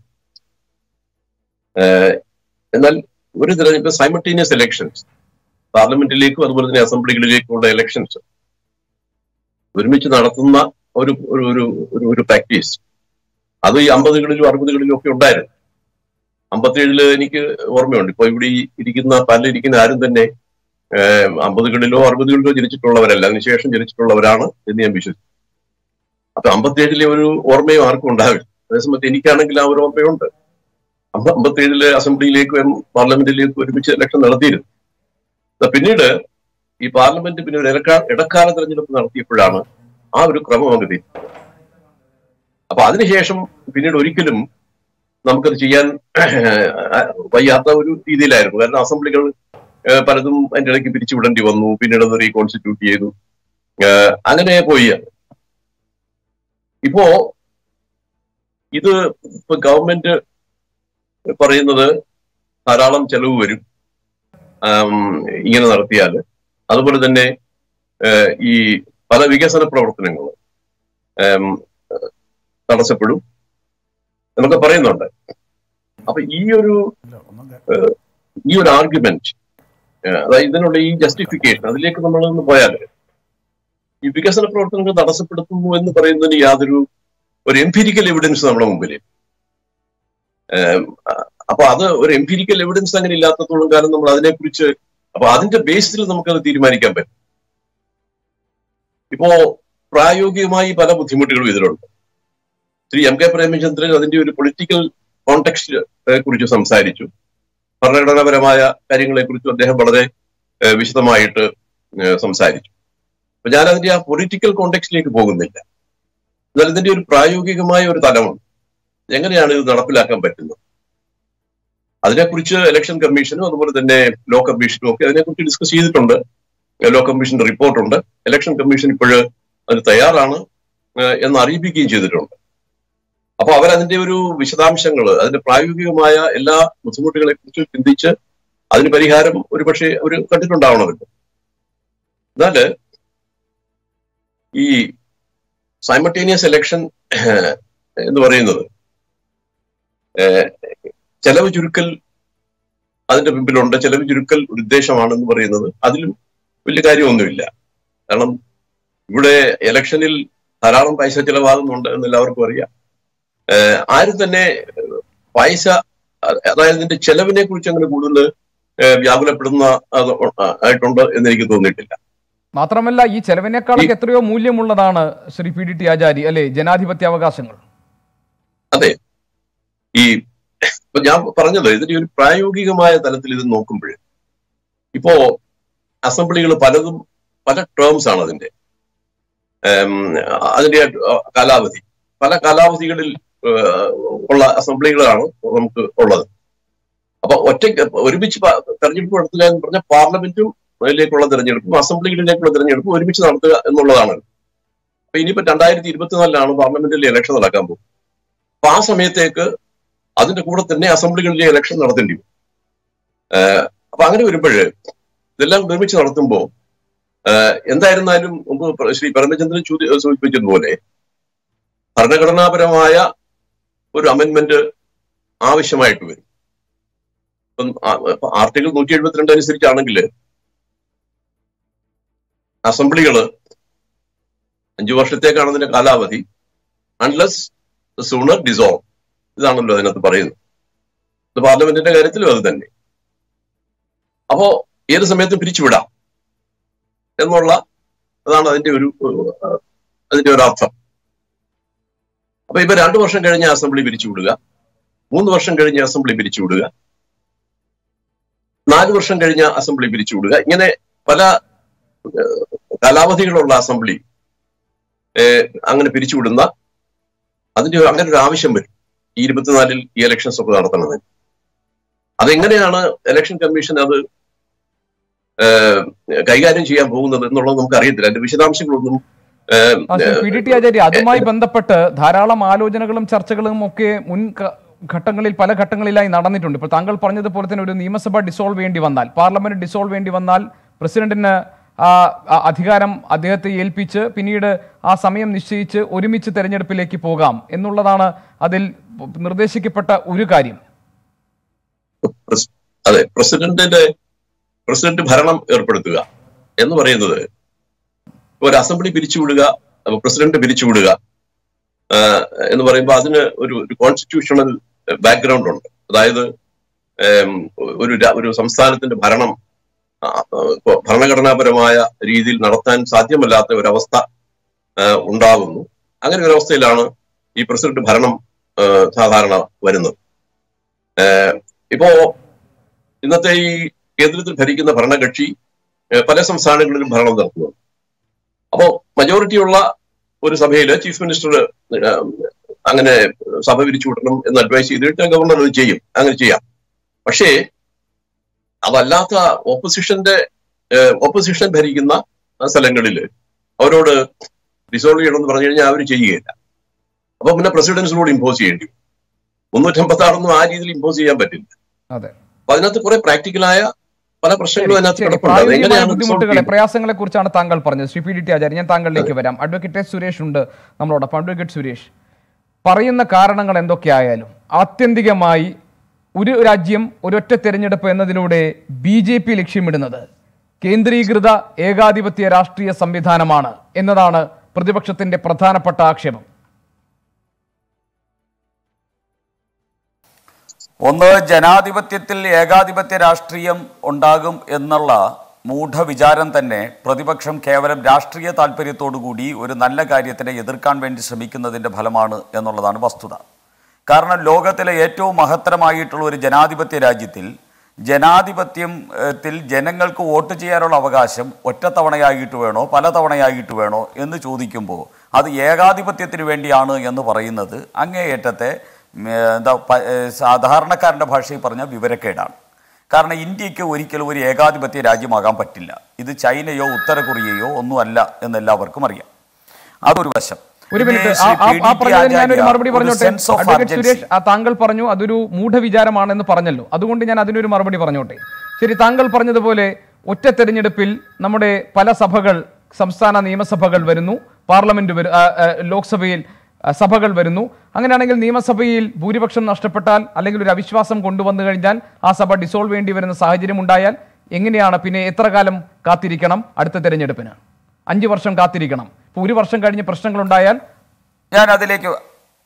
ഏഹ്, എന്നാൽ ഒരു തിരഞ്ഞെടുപ്പ് സൈമൾട്ടേനിയസ് ഇലക്ഷൻസ് പാർലമെന്റിലേക്കും അതുപോലെ തന്നെ അസംബ്ലികളിലേക്കുമുള്ള ഇലക്ഷൻസ് ഒരുമിച്ച് നടത്തുന്ന ഒരു ഒരു ഒരു ഒരു ഒരു പ്രാക്ടീസ് അത് ഈ അമ്പതുകളിലും അറുപതുകളിലും ഒക്കെ ഉണ്ടായിരുന്നു അമ്പത്തിയേഴില് എനിക്ക് ഓർമ്മയുണ്ട് ഇപ്പൊ ഇവിടെ ഈ ഇരിക്കുന്ന പല്ലിരിക്കുന്ന ആരും തന്നെ ഏഹ്, അമ്പതുകളിലോ അറുപതുകളിലോ ജനിച്ചിട്ടുള്ളവരല്ല അതിനുശേഷം ജനിച്ചിട്ടുള്ളവരാണ് എന്ന് ഞാൻ വിശ്വസിക്കുന്നു അപ്പൊ അമ്പത്തിയേഴിലെ ഒരു ഓർമ്മയും ആർക്കും ഉണ്ടാവില്ല അതേസമയത്ത് എനിക്കാണെങ്കിൽ ആ ഒരു ഓർമ്മയുണ്ട് അമ്പ അമ്പത്തിയേഴില് അസംബ്ലിയിലേക്കും പാർലമെന്റിലേക്കും ഒരുമിച്ച് ഇലക്ഷൻ നടത്തിയിരുന്നു ദാ പിന്നീട് ഈ പാർലമെന്റ് പിന്നെ ഒരു ഇടക്കാ ഇടക്കാല തെരഞ്ഞെടുപ്പ് നടത്തിയപ്പോഴാണ് ആ ഒരു ക്രമം അങ്ങ് തെറ്റി അപ്പൊ അതിനുശേഷം പിന്നീട് ഒരിക്കലും നമുക്കത് ചെയ്യാൻ വയ്യാത്ത ഒരു രീതിയിലായിരുന്നു കാരണം അസംബ്ലികൾ ഏഹ്, പലതും അതിന്റെ ഇടയ്ക്ക് പിരിച്ചുവിടേണ്ടി വന്നു പിന്നീട് അത് റീകോൺസ്റ്റിറ്റ്യൂട്ട് ചെയ്തു ഏഹ്, അങ്ങനെ പോയി അത്. ഇപ്പോ ഇത് ഇപ്പൊ ഗവൺമെന്റ് പറയുന്നത് ധാരാളം ചെലവ് വരും ആം, ഇങ്ങനെ നടത്തിയാൽ അതുപോലെ തന്നെ ഏഹ്, ഈ പല വികസന പ്രവർത്തനങ്ങൾ തടസ്സപ്പെടും എന്നൊക്കെ പറയുന്നുണ്ട് അപ്പൊ ഈ ഒരു ഇല്ല, ഒന്നും കേ- ഈ ഒരു ആർഗ്യുമെന്റ് അതായത് ഇതിനുള്ള ഈ ജസ്റ്റിഫിക്കേഷൻ അതിലേക്ക് നമ്മൾ ഒന്ന് പോയാൽ ഈ വികസന പ്രവർത്തനങ്ങൾ തടസ്സപ്പെടുത്തുന്നു എന്ന് പറയുന്നതിന് യാതൊരു ഒരു എംപിരിക്കൽ എവിഡൻസ് നമ്മുടെ മുമ്പിൽ ഏം, അ- അപ്പൊ അത് ഒരു എംപിരിക്കൽ എവിഡൻസ് അങ്ങനെ ഇല്ലാത്തത്തോളം കാലം നമ്മൾ അതിനെക്കുറിച്ച് അപ്പൊ അതിന്റെ ബേസിൽ നമുക്കത് തീരുമാനിക്കാൻ പറ്റും ഇപ്പോ പ്രായോഗികമായി പല ബുദ്ധിമുട്ടുകളും ഇതിലുണ്ട് ശ്രീ എം കെ പ്രേമചന്ദ്രൻ അതിന്റെ ഒരു പൊളിറ്റിക്കൽ കോണ്ടെക്സ്റ്റ് കുറിച്ച് സംസാരിച്ചു ഭരണഘടനാപരമായ കാര്യങ്ങളെക്കുറിച്ചും അദ്ദേഹം വളരെ ഏഹ്, വിശദമായിട്ട് ഏഹ്, സംസാരിച്ചു അപ്പൊ ഞാൻ അതിന്റെ ആ പൊളിറ്റിക്കൽ കോണ്ടെക്സ്റ്റിലേക്ക് പോകുന്നില്ല എന്നാൽ ഇതിന്റെ ഒരു പ്രായോഗികമായ ഒരു തലമുണ്ട് എങ്ങനെയാണ് ഇത് നടപ്പിലാക്കാൻ പറ്റുന്നത് അതിനെക്കുറിച്ച് ഇലക്ഷൻ കമ്മീഷനും അതുപോലെ തന്നെ ലോ കമ്മീഷനും ഒക്കെ അതിനെക്കുറിച്ച് ഡിസ്കസ് ചെയ്തിട്ടുണ്ട് ലോ കമ്മീഷന്റെ റിപ്പോർട്ടുണ്ട് ഇലക്ഷൻ കമ്മീഷൻ ഇപ്പോഴ് അതിന് തയ്യാറാണ് ഏഹ്, എന്ന് അറിയിപ്പിക്കുകയും ചെയ്തിട്ടുണ്ട് അപ്പൊ അവരതിന്റെ ഒരു വിശദാംശങ്ങൾ അതിന്റെ പ്രായോഗികമായ എല്ലാ ബുദ്ധിമുട്ടുകളെ കുറിച്ച് ചിന്തിച്ച് അതിന് പരിഹാരം ഒരുപക്ഷെ അവർ കണ്ടിട്ടുണ്ടാവണമല്ലോ എന്നാല് ഈ സൈമൾട്ടേനിയസ് ഇലക്ഷൻ എന്ന് പറയുന്നത് ഏഹ്, ചെലവ് ചുരുക്കൽ അതിന്റെ പിമ്പിലുണ്ട് ചെലവ് ചുരുക്കൽ ഒരു ഉദ്ദേശമാണെന്ന് പറയുന്നത് അതിലും വലിയ കാര്യമൊന്നുമില്ല കാരണം ഇവിടെ ഇലക്ഷനിൽ ധാരാളം പൈസ ചെലവാകുന്നുണ്ട് എന്ന് എല്ലാവർക്കും അറിയാം ഏഹ് ആരും തന്നെ ഏഹ് പൈസ അ- അതായത് ഇതിന്റെ ചെലവിനെ കുറിച്ച് അങ്ങനെ കൂടുതൽ ഏഹ് വ്യാകുലപ്പെടുന്ന അത് ആയിട്ടുണ്ട് എന്ന് എനിക്ക് തോന്നിയിട്ടില്ല മാത്രമല്ല ഈ ചെലവിനേക്കാളൊക്കെ എത്രയോ മൂല്യമുള്ളതാണ് Shri P D T Achari അല്ലെ ജനാധിപത്യ അവകാശങ്ങൾ അതെ ഈ ഇപ്പൊ ഞാൻ പറഞ്ഞത് ഇതിന്റെ ഒരു പ്രായോഗികമായ തലത്തിൽ ഇത് നോക്കുമ്പോൾ ഇപ്പോ അസംബ്ലികൾ പലതും പല ടേംസ് ആണ് അതിന്റെ ഏം, അതിന്റെ ആ, കാലാവധി പല കാലാവധികളിൽ ഏഹ്, ഉള്ള അസംബ്ലികളാണ് നമുക്ക് ഉള്ളത് അപ്പൊ ഒറ്റ ഒരുമിച്ച് പ- തെരഞ്ഞെടുപ്പ് നടത്തുക എന്ന് പറഞ്ഞാൽ പാർലമെന്റും അതിലേക്കുള്ള തെരഞ്ഞെടുപ്പും അസംബ്ലികളിലേക്കുള്ള തെരഞ്ഞെടുപ്പും ഒരുമിച്ച് നടത്തുക എന്നുള്ളതാണ് അപ്പൊ ഇനിയിപ്പോ രണ്ടായിരത്തി ഇരുപത്തിനാലിലാണ് പാർലമെന്റിലെ ഇലക്ഷൻ നടക്കാൻ പോകുന്നത് അപ്പൊ ആ സമയത്തേക്ക് അതിന്റെ കൂടെ തന്നെ അസംബ്ലികളിലെ ഇലക്ഷൻ നടത്തേണ്ടി വരും ഏഹ് അപ്പൊ അങ്ങനെ വരുമ്പോൾ ഇതെല്ലാം നിർമ്മിച്ച് നടത്തുമ്പോൾ എന്തായിരുന്നാലും മുമ്പ് പ്ര- ശ്രീ പരമചന്ദ്രൻ ചോദി സൂചിപ്പിച്ചതുപോലെ ഭരണഘടനാപരമായ ഒരു അമെന്റ്മെന്റ് ആവശ്യമായിട്ട് വരും ഇപ്പം ആർട്ടിക്കിൾ നൂറ്റി എഴുപത്തിരണ്ട് അനുസരിച്ചാണെങ്കിൽ അസംബ്ലികള് അഞ്ചു വർഷത്തേക്കാണ് അതിന്റെ കാലാവധി അൺലെസ് സൂണർ ഡിസോൾവ് ഇതാണല്ലോ അതിനകത്ത് പറയുന്നത് ഇത് പാർലമെന്റിന്റെ കാര്യത്തിലും അത് തന്നെ അപ്പോ ഏത് സമയത്തും പിരിച്ചുവിടാം എന്നുള്ള അതാണ് അതിന്റെ ഒരു ഏഹ്, അതിന്റെ ഒരു അർത്ഥം അപ്പൊ ഇപ്പൊ രണ്ടു വർഷം കഴിഞ്ഞ് അസംബ്ലി പിരിച്ചുവിടുക മൂന്ന് വർഷം കഴിഞ്ഞ് അസംബ്ലി പിരിച്ചുവിടുക നാല് വർഷം കഴിഞ്ഞ അസംബ്ലി പിരിച്ചുവിടുക ഇങ്ങനെ പല ഏഹ്, കാലാവധികളുള്ള അസംബ്ലി ഏഹ്, അങ്ങനെ പിരിച്ചുവിടുന്ന അതിന്റെ ഒരു- അങ്ങനെ ഒരു ആവശ്യം വരും ഈ ഇരുപത്തിനാലിൽ ഈ ഇലക്ഷൻസ് ഒക്കെ നടത്തണമെന്ന് അതെങ്ങനെയാണ് ഇലക്ഷൻ കമ്മീഷൻ അത് ഏഹ്, കൈകാര്യം ചെയ്യാൻ പോകുന്നത് എന്നുള്ളത് നമുക്ക് അറിയത്തില്ല അതിന്റെ വിശദാംശങ്ങളൊന്നും ഏഹ്, ആ, Shri P D T Acharya അതുമായി ബന്ധപ്പെട്ട് ധാരാളം ആലോചനകളും ചർച്ചകളും ഒക്കെ മുൻ ക- ഘട്ടങ്ങളിൽ പല ഘട്ടങ്ങളിലായി നടന്നിട്ടുണ്ട് ഇപ്പോൾ താങ്കൾ പറഞ്ഞതുപോലെ തന്നെ ഒരു നിയമസഭ ഡിസോൾവ് വേണ്ടി വന്നാൽ പാർലമെന്റ് ഡിസോൾവ് വേണ്ടി വന്നാൽ പ്രസിഡന്റിന് ആ ആ അധികാരം അദ്ദേഹത്തെ ഏൽപ്പിച്ച് പിന്നീട് ആ സമയം നിശ്ചയിച്ച് ഒരുമിച്ച് തെരഞ്ഞെടുപ്പിലേക്ക് പോകാം എന്നുള്ളതാണ് അതിൽ നിർദ്ദേശിക്കപ്പെട്ട ഒരു കാര്യം പ്രസ്- അതെ പ്രസിഡന്റിന്റെ പ്രസിഡന്റ് ഭരണം ഏർപ്പെടുത്തുക എന്ന് പറയുന്നത് ഒരു അസംബ്ലി പിരിച്ചുവിടുക അപ്പൊ പ്രസിഡന്റ് പിരിച്ചുവിടുക ആ, എന്ന് പറയുമ്പോൾ അതിന് ഒരു ഒരു കോൺസ്റ്റിറ്റ്യൂഷണൽ ബാക്ക്ഗ്രൗണ്ട് ഉണ്ട് അതായത് ഏം, ഒരു രാ- ഒരു സംസ്ഥാനത്തിന്റെ ഭരണം ആ, ഇപ്പൊ ഭരണഘടനാപരമായ രീതിയിൽ നടത്താൻ സാധ്യമല്ലാത്ത ഒരവസ്ഥ ആ, ഉണ്ടാകുന്നു അങ്ങനെ ഒരു അവസ്ഥയിലാണ് ഈ പ്രസിഡന്റ് ഭരണം ആ, സാധാരണ വരുന്നത് ഏ, ഇപ്പോ ഇന്നത്തെ ഈ കേന്ദ്രത്തിൽ ഭരിക്കുന്ന ഭരണകക്ഷി ഏഹ്, പല സംസ്ഥാനങ്ങളിലും ഭരണം നടത്തുന്നു അപ്പോ മജോറിറ്റിയുള്ള ഒരു സഭയില് ചീഫ് മിനിസ്റ്റർ ഏഹ്, അങ്ങനെ സഭ പിരിച്ചു വിടണം എന്ന് അഡ്വൈസ് ചെയ്തിട്ട് ഗവർണർ അത് ചെയ്യും അങ്ങനെ ചെയ്യാം പക്ഷേ അതല്ലാത്ത ഓപ്പോസിഷന്റെ ഓപ്പോസിഷൻ ഭരിക്കുന്ന സ്ഥലങ്ങളിൽ അവരോട് ഡിസോൾവ് ചെയ്യണമെന്ന് പറഞ്ഞു കഴിഞ്ഞാൽ അവർ ചെയ്യുകയില്ല അപ്പൊ പിന്നെ പ്രസിഡൻസിനോട് ഇമ്പോസ് ചെയ്യേണ്ടി വരും മുന്നൂറ്റമ്പത്തി ആറൊന്നും ആ രീതിയിൽ ഇമ്പോസ് ചെയ്യാൻ പറ്റില്ല അതെ അപ്പൊ അതിനകത്ത് കുറെ പ്രാക്ടിക്കലായ പല പ്രശ്നങ്ങളും അതിനകത്ത് ശരി, കിടപ്പുണ്ട് പ്രായോഗികമായ അതെങ്ങനെയാണ് solve ബുദ്ധിമുട്ടുകളെ ചെയ്യുന്നത്? പ്രയാസങ്ങളെ കുറിച്ചാണ് താങ്കൾ പറഞ്ഞത് Shri P D T Acharya ഞാൻ താങ്കളിലേക്ക് വരാം അഡ്വക്കേറ്റ് എസ് സുരേഷ് ഉണ്ട് നമ്മളോടൊപ്പം അഡ്വക്കേറ്റ് സുരേഷ് പറയുന്ന കാരണങ്ങൾ എന്തൊക്കെയായാലും ആത്യന്തികമായി ഒരു രാജ്യം ഒരൊറ്റ തെരഞ്ഞെടുപ്പ് എന്നതിലൂടെ ബി ജെ പി ലക്ഷ്യമിടുന്നത് കേന്ദ്രീകൃത ഏകാധിപത്യ രാഷ്ട്രീയ സംവിധാനമാണ് എന്നതാണ് പ്രതിപക്ഷത്തിന്റെ പ്രധാനപ്പെട്ട ആക്ഷേപം ഒന്ന് ജനാധിപത്യത്തിൽ ഏകാധിപത്യ രാഷ്ട്രീയം ഉണ്ടാകും എന്നുള്ള മൂഢവിചാരം തന്നെ പ്രതിപക്ഷം കേവലം രാഷ്ട്രീയ താല്പര്യത്തോടുകൂടി ഒരു നല്ല കാര്യത്തിനെ എതിർക്കാൻ വേണ്ടി ശ്രമിക്കുന്നതിൻ്റെ ഫലമാണ് എന്നുള്ളതാണ് വസ്തുത കാരണം ലോകത്തിലെ ഏറ്റവും മഹത്തരമായിട്ടുള്ള ഒരു ജനാധിപത്യ രാജ്യത്തിൽ ജനാധിപത്യത്തിൽ ജനങ്ങൾക്ക് വോട്ട് ചെയ്യാനുള്ള അവകാശം ഒറ്റത്തവണയായിട്ട് വേണോ പല തവണയായിട്ട് വേണോ എന്ന് ചോദിക്കുമ്പോൾ അത് ഏകാധിപത്യത്തിന് വേണ്ടിയാണ് എന്ന് പറയുന്നത് അങ്ങേയറ്റത്തെ ഉം, എന്താ പ- ഏ, സാധാരണക്കാരൻ്റെ ഭാഷയിൽ പറഞ്ഞ വിവരക്കേടാണ് കാരണം ഇന്ത്യക്ക് ഒരിക്കലും ഒരു ഏകാധിപത്യ രാജ്യമാകാൻ പറ്റില്ല ഇത് ചൈനയോ ഉത്തര കൊറിയയോ ഒന്നുമല്ല എന്ന് എല്ലാവർക്കും അറിയാം അതൊരു വശം ഒരു പിന്നെ മിനിറ്റ് ശ്രീ ആ- ആ- പി. ഡി. ആ ടി. പറഞ്ഞതിന് ഞാനൊരു ആചാര്യ മറുപടി ഒരു പറഞ്ഞോട്ടെ sense of advocate urgency. Suresh ആ താങ്കൾ പറഞ്ഞു അതൊരു മൂഢവിചാരമാണെന്ന് പറഞ്ഞല്ലോ അതുകൊണ്ട് ഞാൻ അതിനൊരു മറുപടി പറഞ്ഞോട്ടെ ശരി താങ്കൾ പറഞ്ഞതുപോലെ ഒറ്റ തെരഞ്ഞെടുപ്പിൽ നമ്മുടെ പല സഭകൾ സംസ്ഥാന നിയമസഭകൾ വരുന്നു പാർലമെന്റ് വരു- ആ, ആ, ലോക്സഭയിൽ ആ, സഭകൾ വരുന്നു അങ്ങനെയാണെങ്കിൽ നിയമസഭയിൽ ഭൂരിപക്ഷം നഷ്ടപ്പെട്ടാൽ അല്ലെങ്കിൽ ഒരു അവിശ്വാസം കൊണ്ടുവന്നു കഴിഞ്ഞാൽ ആ സഭ ഡിസോൾവ് വേണ്ടി വരുന്ന സാഹചര്യം ഉണ്ടായാൽ എങ്ങനെയാണ് പിന്നെ എത്ര കാലം കാത്തിരിക്കണം അടുത്ത തെരഞ്ഞെടുപ്പിന് അഞ്ച് വർഷം കാത്തിരിക്കണം ഇപ്പൊ ഒരു വർഷം കഴിഞ്ഞ് പ്രശ്നങ്ങൾ ഉണ്ടായാൽ ഞാൻ അതിലേക്ക് വ-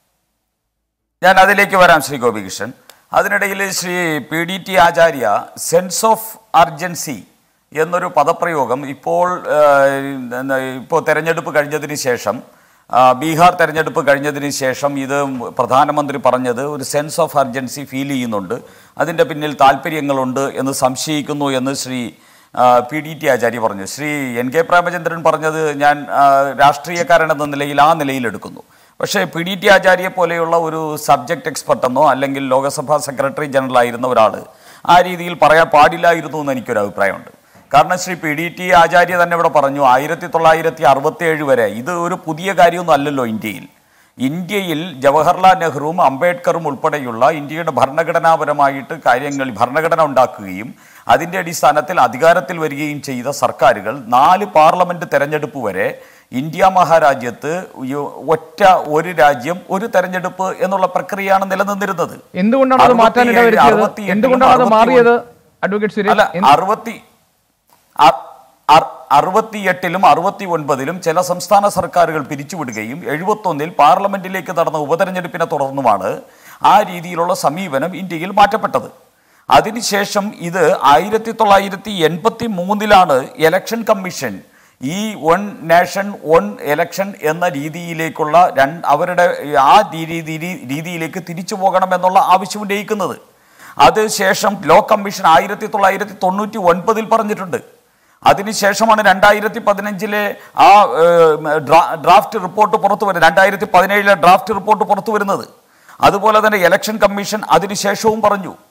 ഞാൻ അതിലേക്ക് വരാം ശ്രീ ഗോപികൃഷ്ണൻ അതിനിടയിൽ Shri P D T Acharya sense of urgency എന്നൊരു പദപ്രയോഗം ഇപ്പോൾ ആ, എന്താ, ഇപ്പോൾ തെരഞ്ഞെടുപ്പ് കഴിഞ്ഞതിന് ശേഷം ആ, ബീഹാർ തെരഞ്ഞെടുപ്പ് കഴിഞ്ഞതിന് ശേഷം ഇത് പ്രധാനമന്ത്രി പറഞ്ഞത് ഒരു സെൻസ് ഓഫ് അർജൻസി ഫീൽ ചെയ്യുന്നുണ്ട് അതിൻ്റെ പിന്നിൽ താല്പര്യങ്ങളുണ്ട് എന്ന് സംശയിക്കുന്നു എന്ന് ശ്രീ ആ, പി ഡി ടി ആചാര്യ പറഞ്ഞു ശ്രീ എൻ കെ പ്രേമചന്ദ്രൻ പറഞ്ഞത് ഞാൻ ആ, രാഷ്ട്രീയക്കാരൻ എന്ന നിലയിൽ ആ നിലയിൽ എടുക്കുന്നു പക്ഷേ പി ഡി ടി ആചാര്യെ പോലെയുള്ള ഒരു സബ്ജക്ട് എക്സ്പെർട്ടെന്നോ അല്ലെങ്കിൽ ലോകസഭാ സെക്രട്ടറി ജനറൽ ആയിരുന്ന ഒരാൾ ആ രീതിയിൽ പറയാൻ പാടില്ലായിരുന്നു എന്ന് എനിക്കൊരു അഭിപ്രായമുണ്ട് കാരണം Shri P D T Acharya തന്നെ ഇവിടെ പറഞ്ഞു ആയിരത്തി തൊള്ളായിരത്തി അറുപത്തി ഏഴ് വരെ ഇത് ഒരു പുതിയ കാര്യമൊന്നും അല്ലല്ലോ ഇന്ത്യയിൽ ഇന്ത്യയിൽ ജവഹർലാൽ നെഹ്റുവും അംബേദ്കറും ഉൾപ്പെടെയുള്ള ഇന്ത്യയുടെ ഭരണഘടനാപരമായിട്ട് കാര്യങ്ങൾ ഭരണഘടന ഉണ്ടാക്കുകയും അതിൻ്റെ അടിസ്ഥാനത്തിൽ അധികാരത്തിൽ വരികയും ചെയ്ത സർക്കാരുകൾ നാല് പാർലമെന്റ് തെരഞ്ഞെടുപ്പ് വരെ ഇന്ത്യ മഹാരാജ്യത്ത് യു- ഒറ്റ ഒരു രാജ്യം ഒരു തെരഞ്ഞെടുപ്പ് എന്നുള്ള പ്രക്രിയയാണ് നിലനിന്നിരുന്നത് എന്തുകൊണ്ടാണ് അത് മാറ്റാൻ അറുപത്തിയേഴ്, ഇടവരുത്തിയത് അറുപത്തിയെട്ടിലും എന്തുകൊണ്ടാണ് അത് മാറിയത് അഡ്വക്കേറ്റ് അല്ല സുരേഷ് എന്ത്- അറുപത്തി അ- അ- അറുപത്തിയെട്ടിലും അറുപത്തി ഒൻപതിലും ചില സംസ്ഥാന സർക്കാരുകൾ പിരിച്ചുവിടുകയും എഴുപത്തൊന്നിൽ പാർലമെന്റിലേക്ക് നടന്ന ഉപതെരഞ്ഞെടുപ്പിനെ തുടർന്നുമാണ് ആ രീതിയിലുള്ള സമീപനം ഇന്ത്യയിൽ മാറ്റപ്പെട്ടത് അതിനുശേഷം ഇത് ആയിരത്തി തൊള്ളായിരത്തി എൺപത്തി മൂന്നിലാണ് ഇലക്ഷൻ കമ്മീഷൻ ഈ വൺ നേഷൻ വൺ എലക്ഷൻ എന്ന രീതിയിലേക്കുള്ള രണ്ട് അവരുടെ ആ രീതി രീതി- രീതിയിലേക്ക് തിരിച്ചു പോകണം എന്നുള്ള ആവശ്യം ഉന്നയിക്കുന്നത് അതിനുശേഷം ലോ കമ്മീഷൻ ആയിരത്തി തൊള്ളായിരത്തി തൊണ്ണൂറ്റി ഒൻപതിൽ പറഞ്ഞിട്ടുണ്ട് അതിനുശേഷമാണ് രണ്ടായിരത്തി പതിനഞ്ചിലെ ആ ഏഹ്, ഡ്രാ- ഡ്രാഫ്റ്റ് റിപ്പോർട്ട് പുറത്തു വരുന്നത് രണ്ടായിരത്തി പതിനേഴിലെ ഡ്രാഫ്റ്റ് റിപ്പോർട്ട് പുറത്തു വരുന്നത് അതുപോലെ തന്നെ ഇലക്ഷൻ കമ്മീഷൻ അതിനുശേഷവും പറഞ്ഞു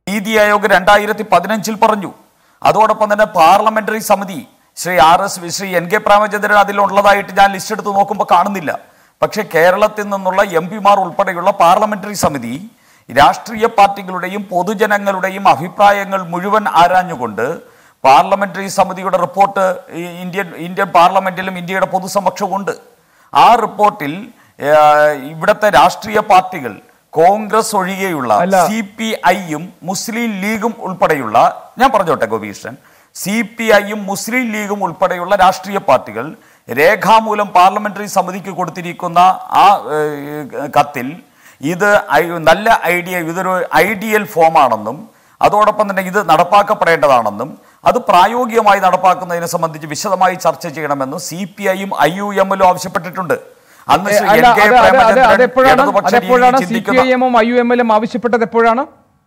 നീതി ആയോഗ് രണ്ടായിരത്തി പതിനഞ്ചിൽ പറഞ്ഞു അതോടൊപ്പം തന്നെ പാർലമെന്ററി സമിതി Shri R S Shri N K Premachandran അതിലുള്ളതായിട്ട് ഞാൻ ലിസ്റ്റ് എടുത്ത് നോക്കുമ്പോൾ കാണുന്നില്ല പക്ഷേ കേരളത്തിൽ നിന്നുള്ള എം പിമാർ ഉൾപ്പെടെയുള്ള പാർലമെന്ററി സമിതി രാഷ്ട്രീയ പാർട്ടികളുടെയും പൊതുജനങ്ങളുടെയും അഭിപ്രായങ്ങൾ മുഴുവൻ ആരാഞ്ഞുകൊണ്ട് പാർലമെന്ററി സമിതിയുടെ റിപ്പോർട്ട് ഈ ഇന്ത്യൻ ഇന്ത്യൻ പാർലമെന്റിലും ഇന്ത്യയുടെ പൊതുസമക്ഷവും ഉണ്ട് ആ റിപ്പോർട്ടിൽ ആ, ഇവിടുത്തെ രാഷ്ട്രീയ പാർട്ടികൾ കോൺഗ്രസ് ഒഴികെയുള്ള അല്ല. സി പി ഐയും മുസ്ലിം ലീഗും ഉൾപ്പെടെയുള്ള ഞാൻ പറഞ്ഞോട്ടെ ഗോപീകൃഷ്ണൻ സി പി ഐയും മുസ്ലിം ലീഗും ഉൾപ്പെടെയുള്ള രാഷ്ട്രീയ പാർട്ടികൾ രേഖാമൂലം പാർലമെന്ററി സമിതിക്ക് കൊടുത്തിരിക്കുന്ന ആ ഏഹ്, കത്തിൽ ഇത് ഐ- നല്ല ഐഡിയ ഇതൊരു ഐഡിയൽ ഫോമാണെന്നും അതോടൊപ്പം തന്നെ ഇത് നടപ്പാക്കപ്പെടേണ്ടതാണെന്നും അത് പ്രായോഗികമായി നടപ്പാക്കുന്നതിനെ സംബന്ധിച്ച് വിശദമായി ചർച്ച ചെയ്യണമെന്നും സി പി ഐയും ഐ യു എമ്മിലും ആവശ്യപ്പെട്ടിട്ടുണ്ട് അന്ന് ശ്രീ അല്ല എൻ കെ അത് അത് അത് പ്രേമചന്ദ്രൻ അതെപ്പോഴാണ് ഇടതുപക്ഷ അതെപ്പോഴാണ് രീതിയിൽ സി പി ചിന്തിക്കുന്ന ഐ എമ്മും ഐ യു എം എല്ലും ആവശ്യപ്പെട്ടത് എപ്പോഴാണ്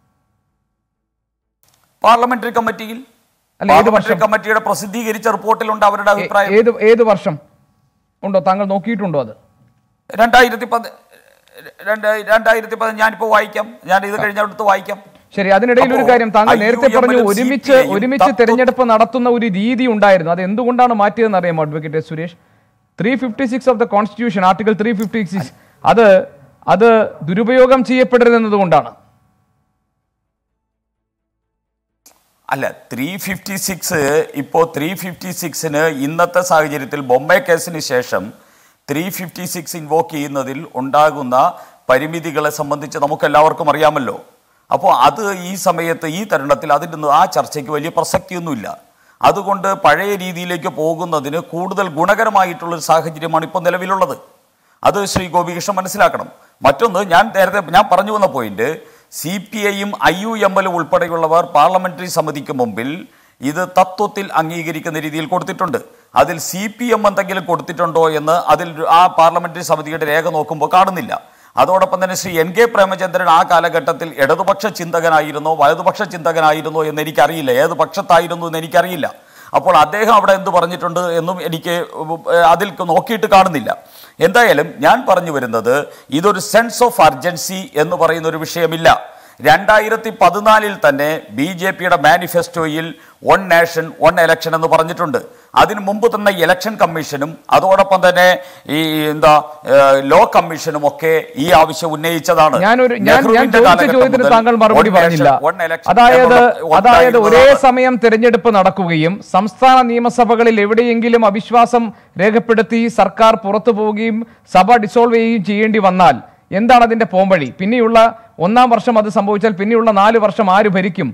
പാർലമെന്ററി കമ്മിറ്റിയിൽ അല്ല, ഏത് പാർലമെന്ററി വർഷം? കമ്മിറ്റിയുടെ പ്രസിദ്ധീകരിച്ച റിപ്പോർട്ടിലുണ്ട് അവരുടെ ഏ- അഭിപ്രായം ഏത് ഏത് വർഷം ഉണ്ടോ താങ്കൾ നോക്കിയിട്ടുണ്ടോ അത് രണ്ടായിരത്തി പത് രണ്ടായി- രണ്ടായിരത്തി പത് ഞാനിപ്പോ വായിക്കാം ഞാൻ ഇത് കഴിഞ്ഞടുത്ത് വായിക്കാം ശരി അതിനിടയിൽ ഒരു അപ്പോ കാര്യം താങ്കൾ IUM നേരത്തെ പറഞ്ഞു ലും ഒരുമിച്ച് CPI യും ഒരുമിച്ച് തത്വ- തെരഞ്ഞെടുപ്പ് നടത്തുന്ന ഒരു രീതി ഉണ്ടായിരുന്നു അത് എന്തുകൊണ്ടാണ് മാറ്റിയതെന്ന് അറിയാമോ advocate S Suresh three fifty six of the constitution article three fifty six അത് അത് ദുരുപയോഗം ചെയ്യപ്പെടരുതെന്നതുകൊണ്ടാണ് അല്ല ത്രീ ഫിഫ്റ്റി സിക്സ് ഇപ്പോൾ ത്രീ ഫിഫ്റ്റി സിക്സിന് ഇന്നത്തെ സാഹചര്യത്തിൽ ബൊംബെ കേസിന് ശേഷം ത്രീ ഫിഫ്റ്റി സിക്സ് ഇൻവോക്ക് ചെയ്യുന്നതിൽ ഉണ്ടാകുന്ന പരിമിതികളെ സംബന്ധിച്ച് നമുക്ക് എല്ലാവർക്കും അറിയാമല്ലോ അപ്പോൾ അത് ഈ സമയത്ത് ഈ തരുണത്തിൽ അതിൻ്റെ ആ ചർച്ചയ്ക്ക് വലിയ പ്രസക്തിയൊന്നുമില്ല അതുകൊണ്ട് പഴയ രീതിയിലേക്ക് പോകുന്നതിന് കൂടുതൽ ഗുണകരമായിട്ടുള്ളൊരു സാഹചര്യമാണ് ഇപ്പോൾ നിലവിലുള്ളത് അത് ശ്രീ ഗോപികൃഷ്ണൻ മനസ്സിലാക്കണം മറ്റൊന്ന് ഞാൻ നേരത്തെ ഞാൻ പറഞ്ഞു വന്ന പോയിന്റ് സി പി ഐയും ഐ യു എം എല്ലും ഉൾപ്പെടെയുള്ളവർ പാർലമെന്ററി സമിതിക്ക് മുമ്പിൽ ഇത് തത്വത്തിൽ അംഗീകരിക്കുന്ന രീതിയിൽ കൊടുത്തിട്ടുണ്ട് അതിൽ സി പി എം എന്തെങ്കിലും കൊടുത്തിട്ടുണ്ടോ എന്ന് അതിൽ ആ പാർലമെന്ററി സമിതിയുടെ രേഖ നോക്കുമ്പോൾ കാണുന്നില്ല അതോടൊപ്പം തന്നെ ശ്രീ എൻ കെ പ്രേമചന്ദ്രൻ ആ കാലഘട്ടത്തിൽ ഇടതുപക്ഷ ചിന്തകനായിരുന്നോ വലതുപക്ഷ ചിന്തകനായിരുന്നോ എന്ന് എനിക്കറിയില്ല ഏത് പക്ഷത്തായിരുന്നു എന്ന് എനിക്കറിയില്ല അപ്പോൾ അദ്ദേഹം അവിടെ എന്ത് പറഞ്ഞിട്ടുണ്ട് എന്നും എനിക്ക് ഏഹ്, അതിൽ നോക്കിയിട്ട് കാണുന്നില്ല എന്തായാലും ഞാൻ പറഞ്ഞു വരുന്നത് ഇതൊരു സെൻസ് ഓഫ് അർജൻസി എന്ന് പറയുന്ന ഒരു വിഷയമില്ല രണ്ടായിരത്തി പതിനാലിൽ തന്നെ ബി ജെ പിയുടെ മാനിഫെസ്റ്റോയിൽ വൺ നേഷൻ വൺ എലക്ഷൻ എന്ന് പറഞ്ഞിട്ടുണ്ട് അതിനു മുമ്പ് തന്നെ ഇലക്ഷൻ കമ്മീഷനും അതോടൊപ്പം തന്നെ ഈ എന്താ ഏഹ്, ലോ കമ്മീഷനും ഒക്കെ ഈ ആവശ്യം ഉന്നയിച്ചതാണ് ഞാനൊരു ഞാൻ ഞാൻ നെഹ്റുവിന്റെ ചോദിച്ച കാലഘട്ടം ചോദ്യത്തിന് മുതൽ താങ്കൾ മറുപടി one nation, പറഞ്ഞില്ല one election അതായത് എന്നുള്ള അതായത് ഒരേ ഉണ്ടായിരുന്നതാണ്. സമയം തിരഞ്ഞെടുപ്പ് നടക്കുകയും സംസ്ഥാന നിയമസഭകളിൽ എവിടെയെങ്കിലും അവിശ്വാസം രേഖപ്പെടുത്തി സർക്കാർ പുറത്തു പോവുകയും സഭ ഡിസോൾവ് ചെയ്യുകയും ചെയ്യേണ്ടി വന്നാൽ എന്താണ് അതിന്റെ പോംവഴി പിന്നെയുള്ള ഒന്നാം വർഷം അത് സംഭവിച്ചാൽ പിന്നെയുള്ള നാല് വർഷം ആര് ഭരിക്കും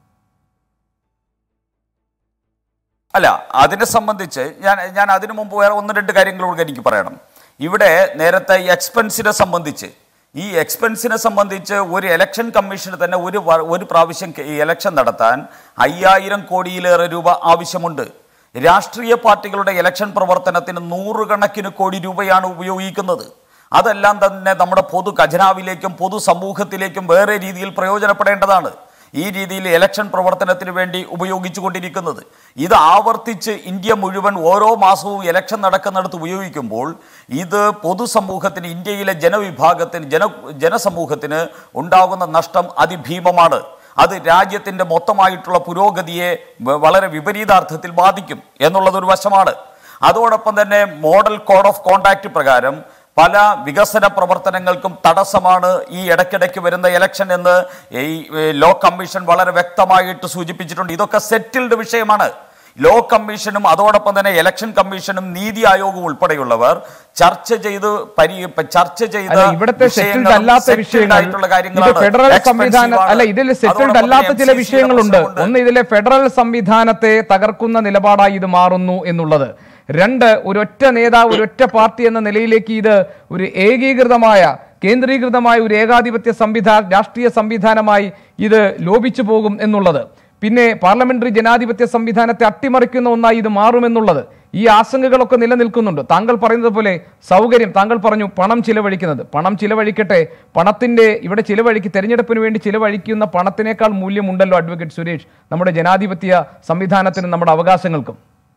അല്ല അതിനെ സംബന്ധിച്ച് ഞാൻ ഞാൻ അതിനു മുമ്പ് വേറെ ഒന്ന് രണ്ട് കാര്യങ്ങൾ കൂടി എനിക്ക് പറയണം ഇവിടെ നേരത്തെ ഈ എക്സ്പെൻസിനെ സംബന്ധിച്ച് ഈ എക്സ്പെൻസിനെ സംബന്ധിച്ച് ഒരു ഇലക്ഷൻ കമ്മീഷന് തന്നെ ഒരു വ- ഒരു പ്രാവശ്യം ഈ ഇലക്ഷൻ നടത്താൻ അയ്യായിരം കോടിയിലേറെ രൂപ ആവശ്യമുണ്ട് രാഷ്ട്രീയ പാർട്ടികളുടെ ഇലക്ഷൻ പ്രവർത്തനത്തിന് നൂറുകണക്കിന് കോടി രൂപയാണ് ഉപയോഗിക്കുന്നത് അതെല്ലാം തന്നെ നമ്മുടെ പൊതു ഖജനാവിലേക്കും പൊതു സമൂഹത്തിലേക്കും വേറെ രീതിയിൽ പ്രയോജനപ്പെടേണ്ടതാണ് ഈ രീതിയിൽ ഇലക്ഷൻ പ്രവർത്തനത്തിന് വേണ്ടി ഉപയോഗിച്ചുകൊണ്ടിരിക്കുന്നത് ഇത് ആവർത്തിച്ച് ഇന്ത്യ മുഴുവൻ ഓരോ മാസവും ഇലക്ഷൻ നടക്കുന്നിടത്ത് ഉപയോഗിക്കുമ്പോൾ ഇത് പൊതുസമൂഹത്തിന് ഇന്ത്യയിലെ ജനവിഭാഗത്തിന് ജന ജനസമൂഹത്തിന് ഉണ്ടാകുന്ന നഷ്ടം അതിഭീമമാണ് അത് രാജ്യത്തിൻ്റെ മൊത്തമായിട്ടുള്ള പുരോഗതിയെ വ- വളരെ വിപരീതാർത്ഥത്തിൽ ബാധിക്കും എന്നുള്ളതൊരു വശമാണ് അതോടൊപ്പം തന്നെ മോഡൽ കോഡ് ഓഫ് കോണ്ടാക്ട് പ്രകാരം പല വികസന പ്രവർത്തനങ്ങൾക്കും തടസ്സമാണ് ഈ ഇടയ്ക്കിടയ്ക്ക് വരുന്ന ഇലക്ഷൻ എന്ന് ഈ ഏ, ലോ കമ്മീഷൻ വളരെ വ്യക്തമായിട്ട് സൂചിപ്പിച്ചിട്ടുണ്ട് ഇതൊക്കെ സെറ്റിൽഡ് വിഷയമാണ് ലോ കമ്മീഷനും അതോടൊപ്പം തന്നെ ഇലക്ഷൻ കമ്മീഷനും നീതി ആയോഗവും ഉൾപ്പെടെയുള്ളവർ ചർച്ച ചെയ്ത് പരി ചർച്ച ചെയ്ത അല്ല ഇവിടുത്തെ സെറ്റിൽഡ് വിഷയങ്ങളും അല്ലാത്ത settled വിഷയങ്ങൾ ആയിട്ടുള്ള ഇത് കാര്യങ്ങളാണ്. ഫെഡറൽ Expensive സംവിധാനം ആണ്. അല്ല ഇതിൽ സെറ്റിൽഡ് അതോടൊപ്പം അല്ലാത്ത ചില MCC യുടെ വിഷയങ്ങളുണ്ട് പ്രശ്നമുണ്ട്. ഒന്ന് ഇതിലെ ഫെഡറൽ സംവിധാനത്തെ തകർക്കുന്ന നിലപാടായി ഇത് മാറുന്നു എന്നുള്ളത് രണ്ട് ഒരൊറ്റ നേതാവ് ഒരൊറ്റ പാർട്ടി എന്ന നിലയിലേക്ക് ഇത് ഒരു ഏകീകൃതമായ കേന്ദ്രീകൃതമായ ഒരു ഏകാധിപത്യ സംവിധാന രാഷ്ട്രീയ സംവിധാനമായി ഇത് ലോപിച്ചു പോകും എന്നുള്ളത് പിന്നെ പാർലമെന്ററി ജനാധിപത്യ സംവിധാനത്തെ അട്ടിമറിക്കുന്ന ഒന്നായി ഇത് മാറുമെന്നുള്ളത് ഈ ആശങ്കകളൊക്കെ നിലനിൽക്കുന്നുണ്ട് താങ്കൾ പറയുന്നത് പോലെ സൗകര്യം താങ്കൾ പറഞ്ഞു പണം ചിലവഴിക്കുന്നത് പണം ചിലവഴിക്കട്ടെ പണത്തിന്റെ ഇവിടെ ചിലവഴിക്ക് തെരഞ്ഞെടുപ്പിന് വേണ്ടി ചിലവഴിക്കുന്ന പണത്തിനേക്കാൾ മൂല്യമുണ്ടല്ലോ അഡ്വക്കേറ്റ് സുരേഷ് നമ്മുടെ ജനാധിപത്യ സംവിധാനത്തിനും നമ്മുടെ അവകാശങ്ങൾക്കും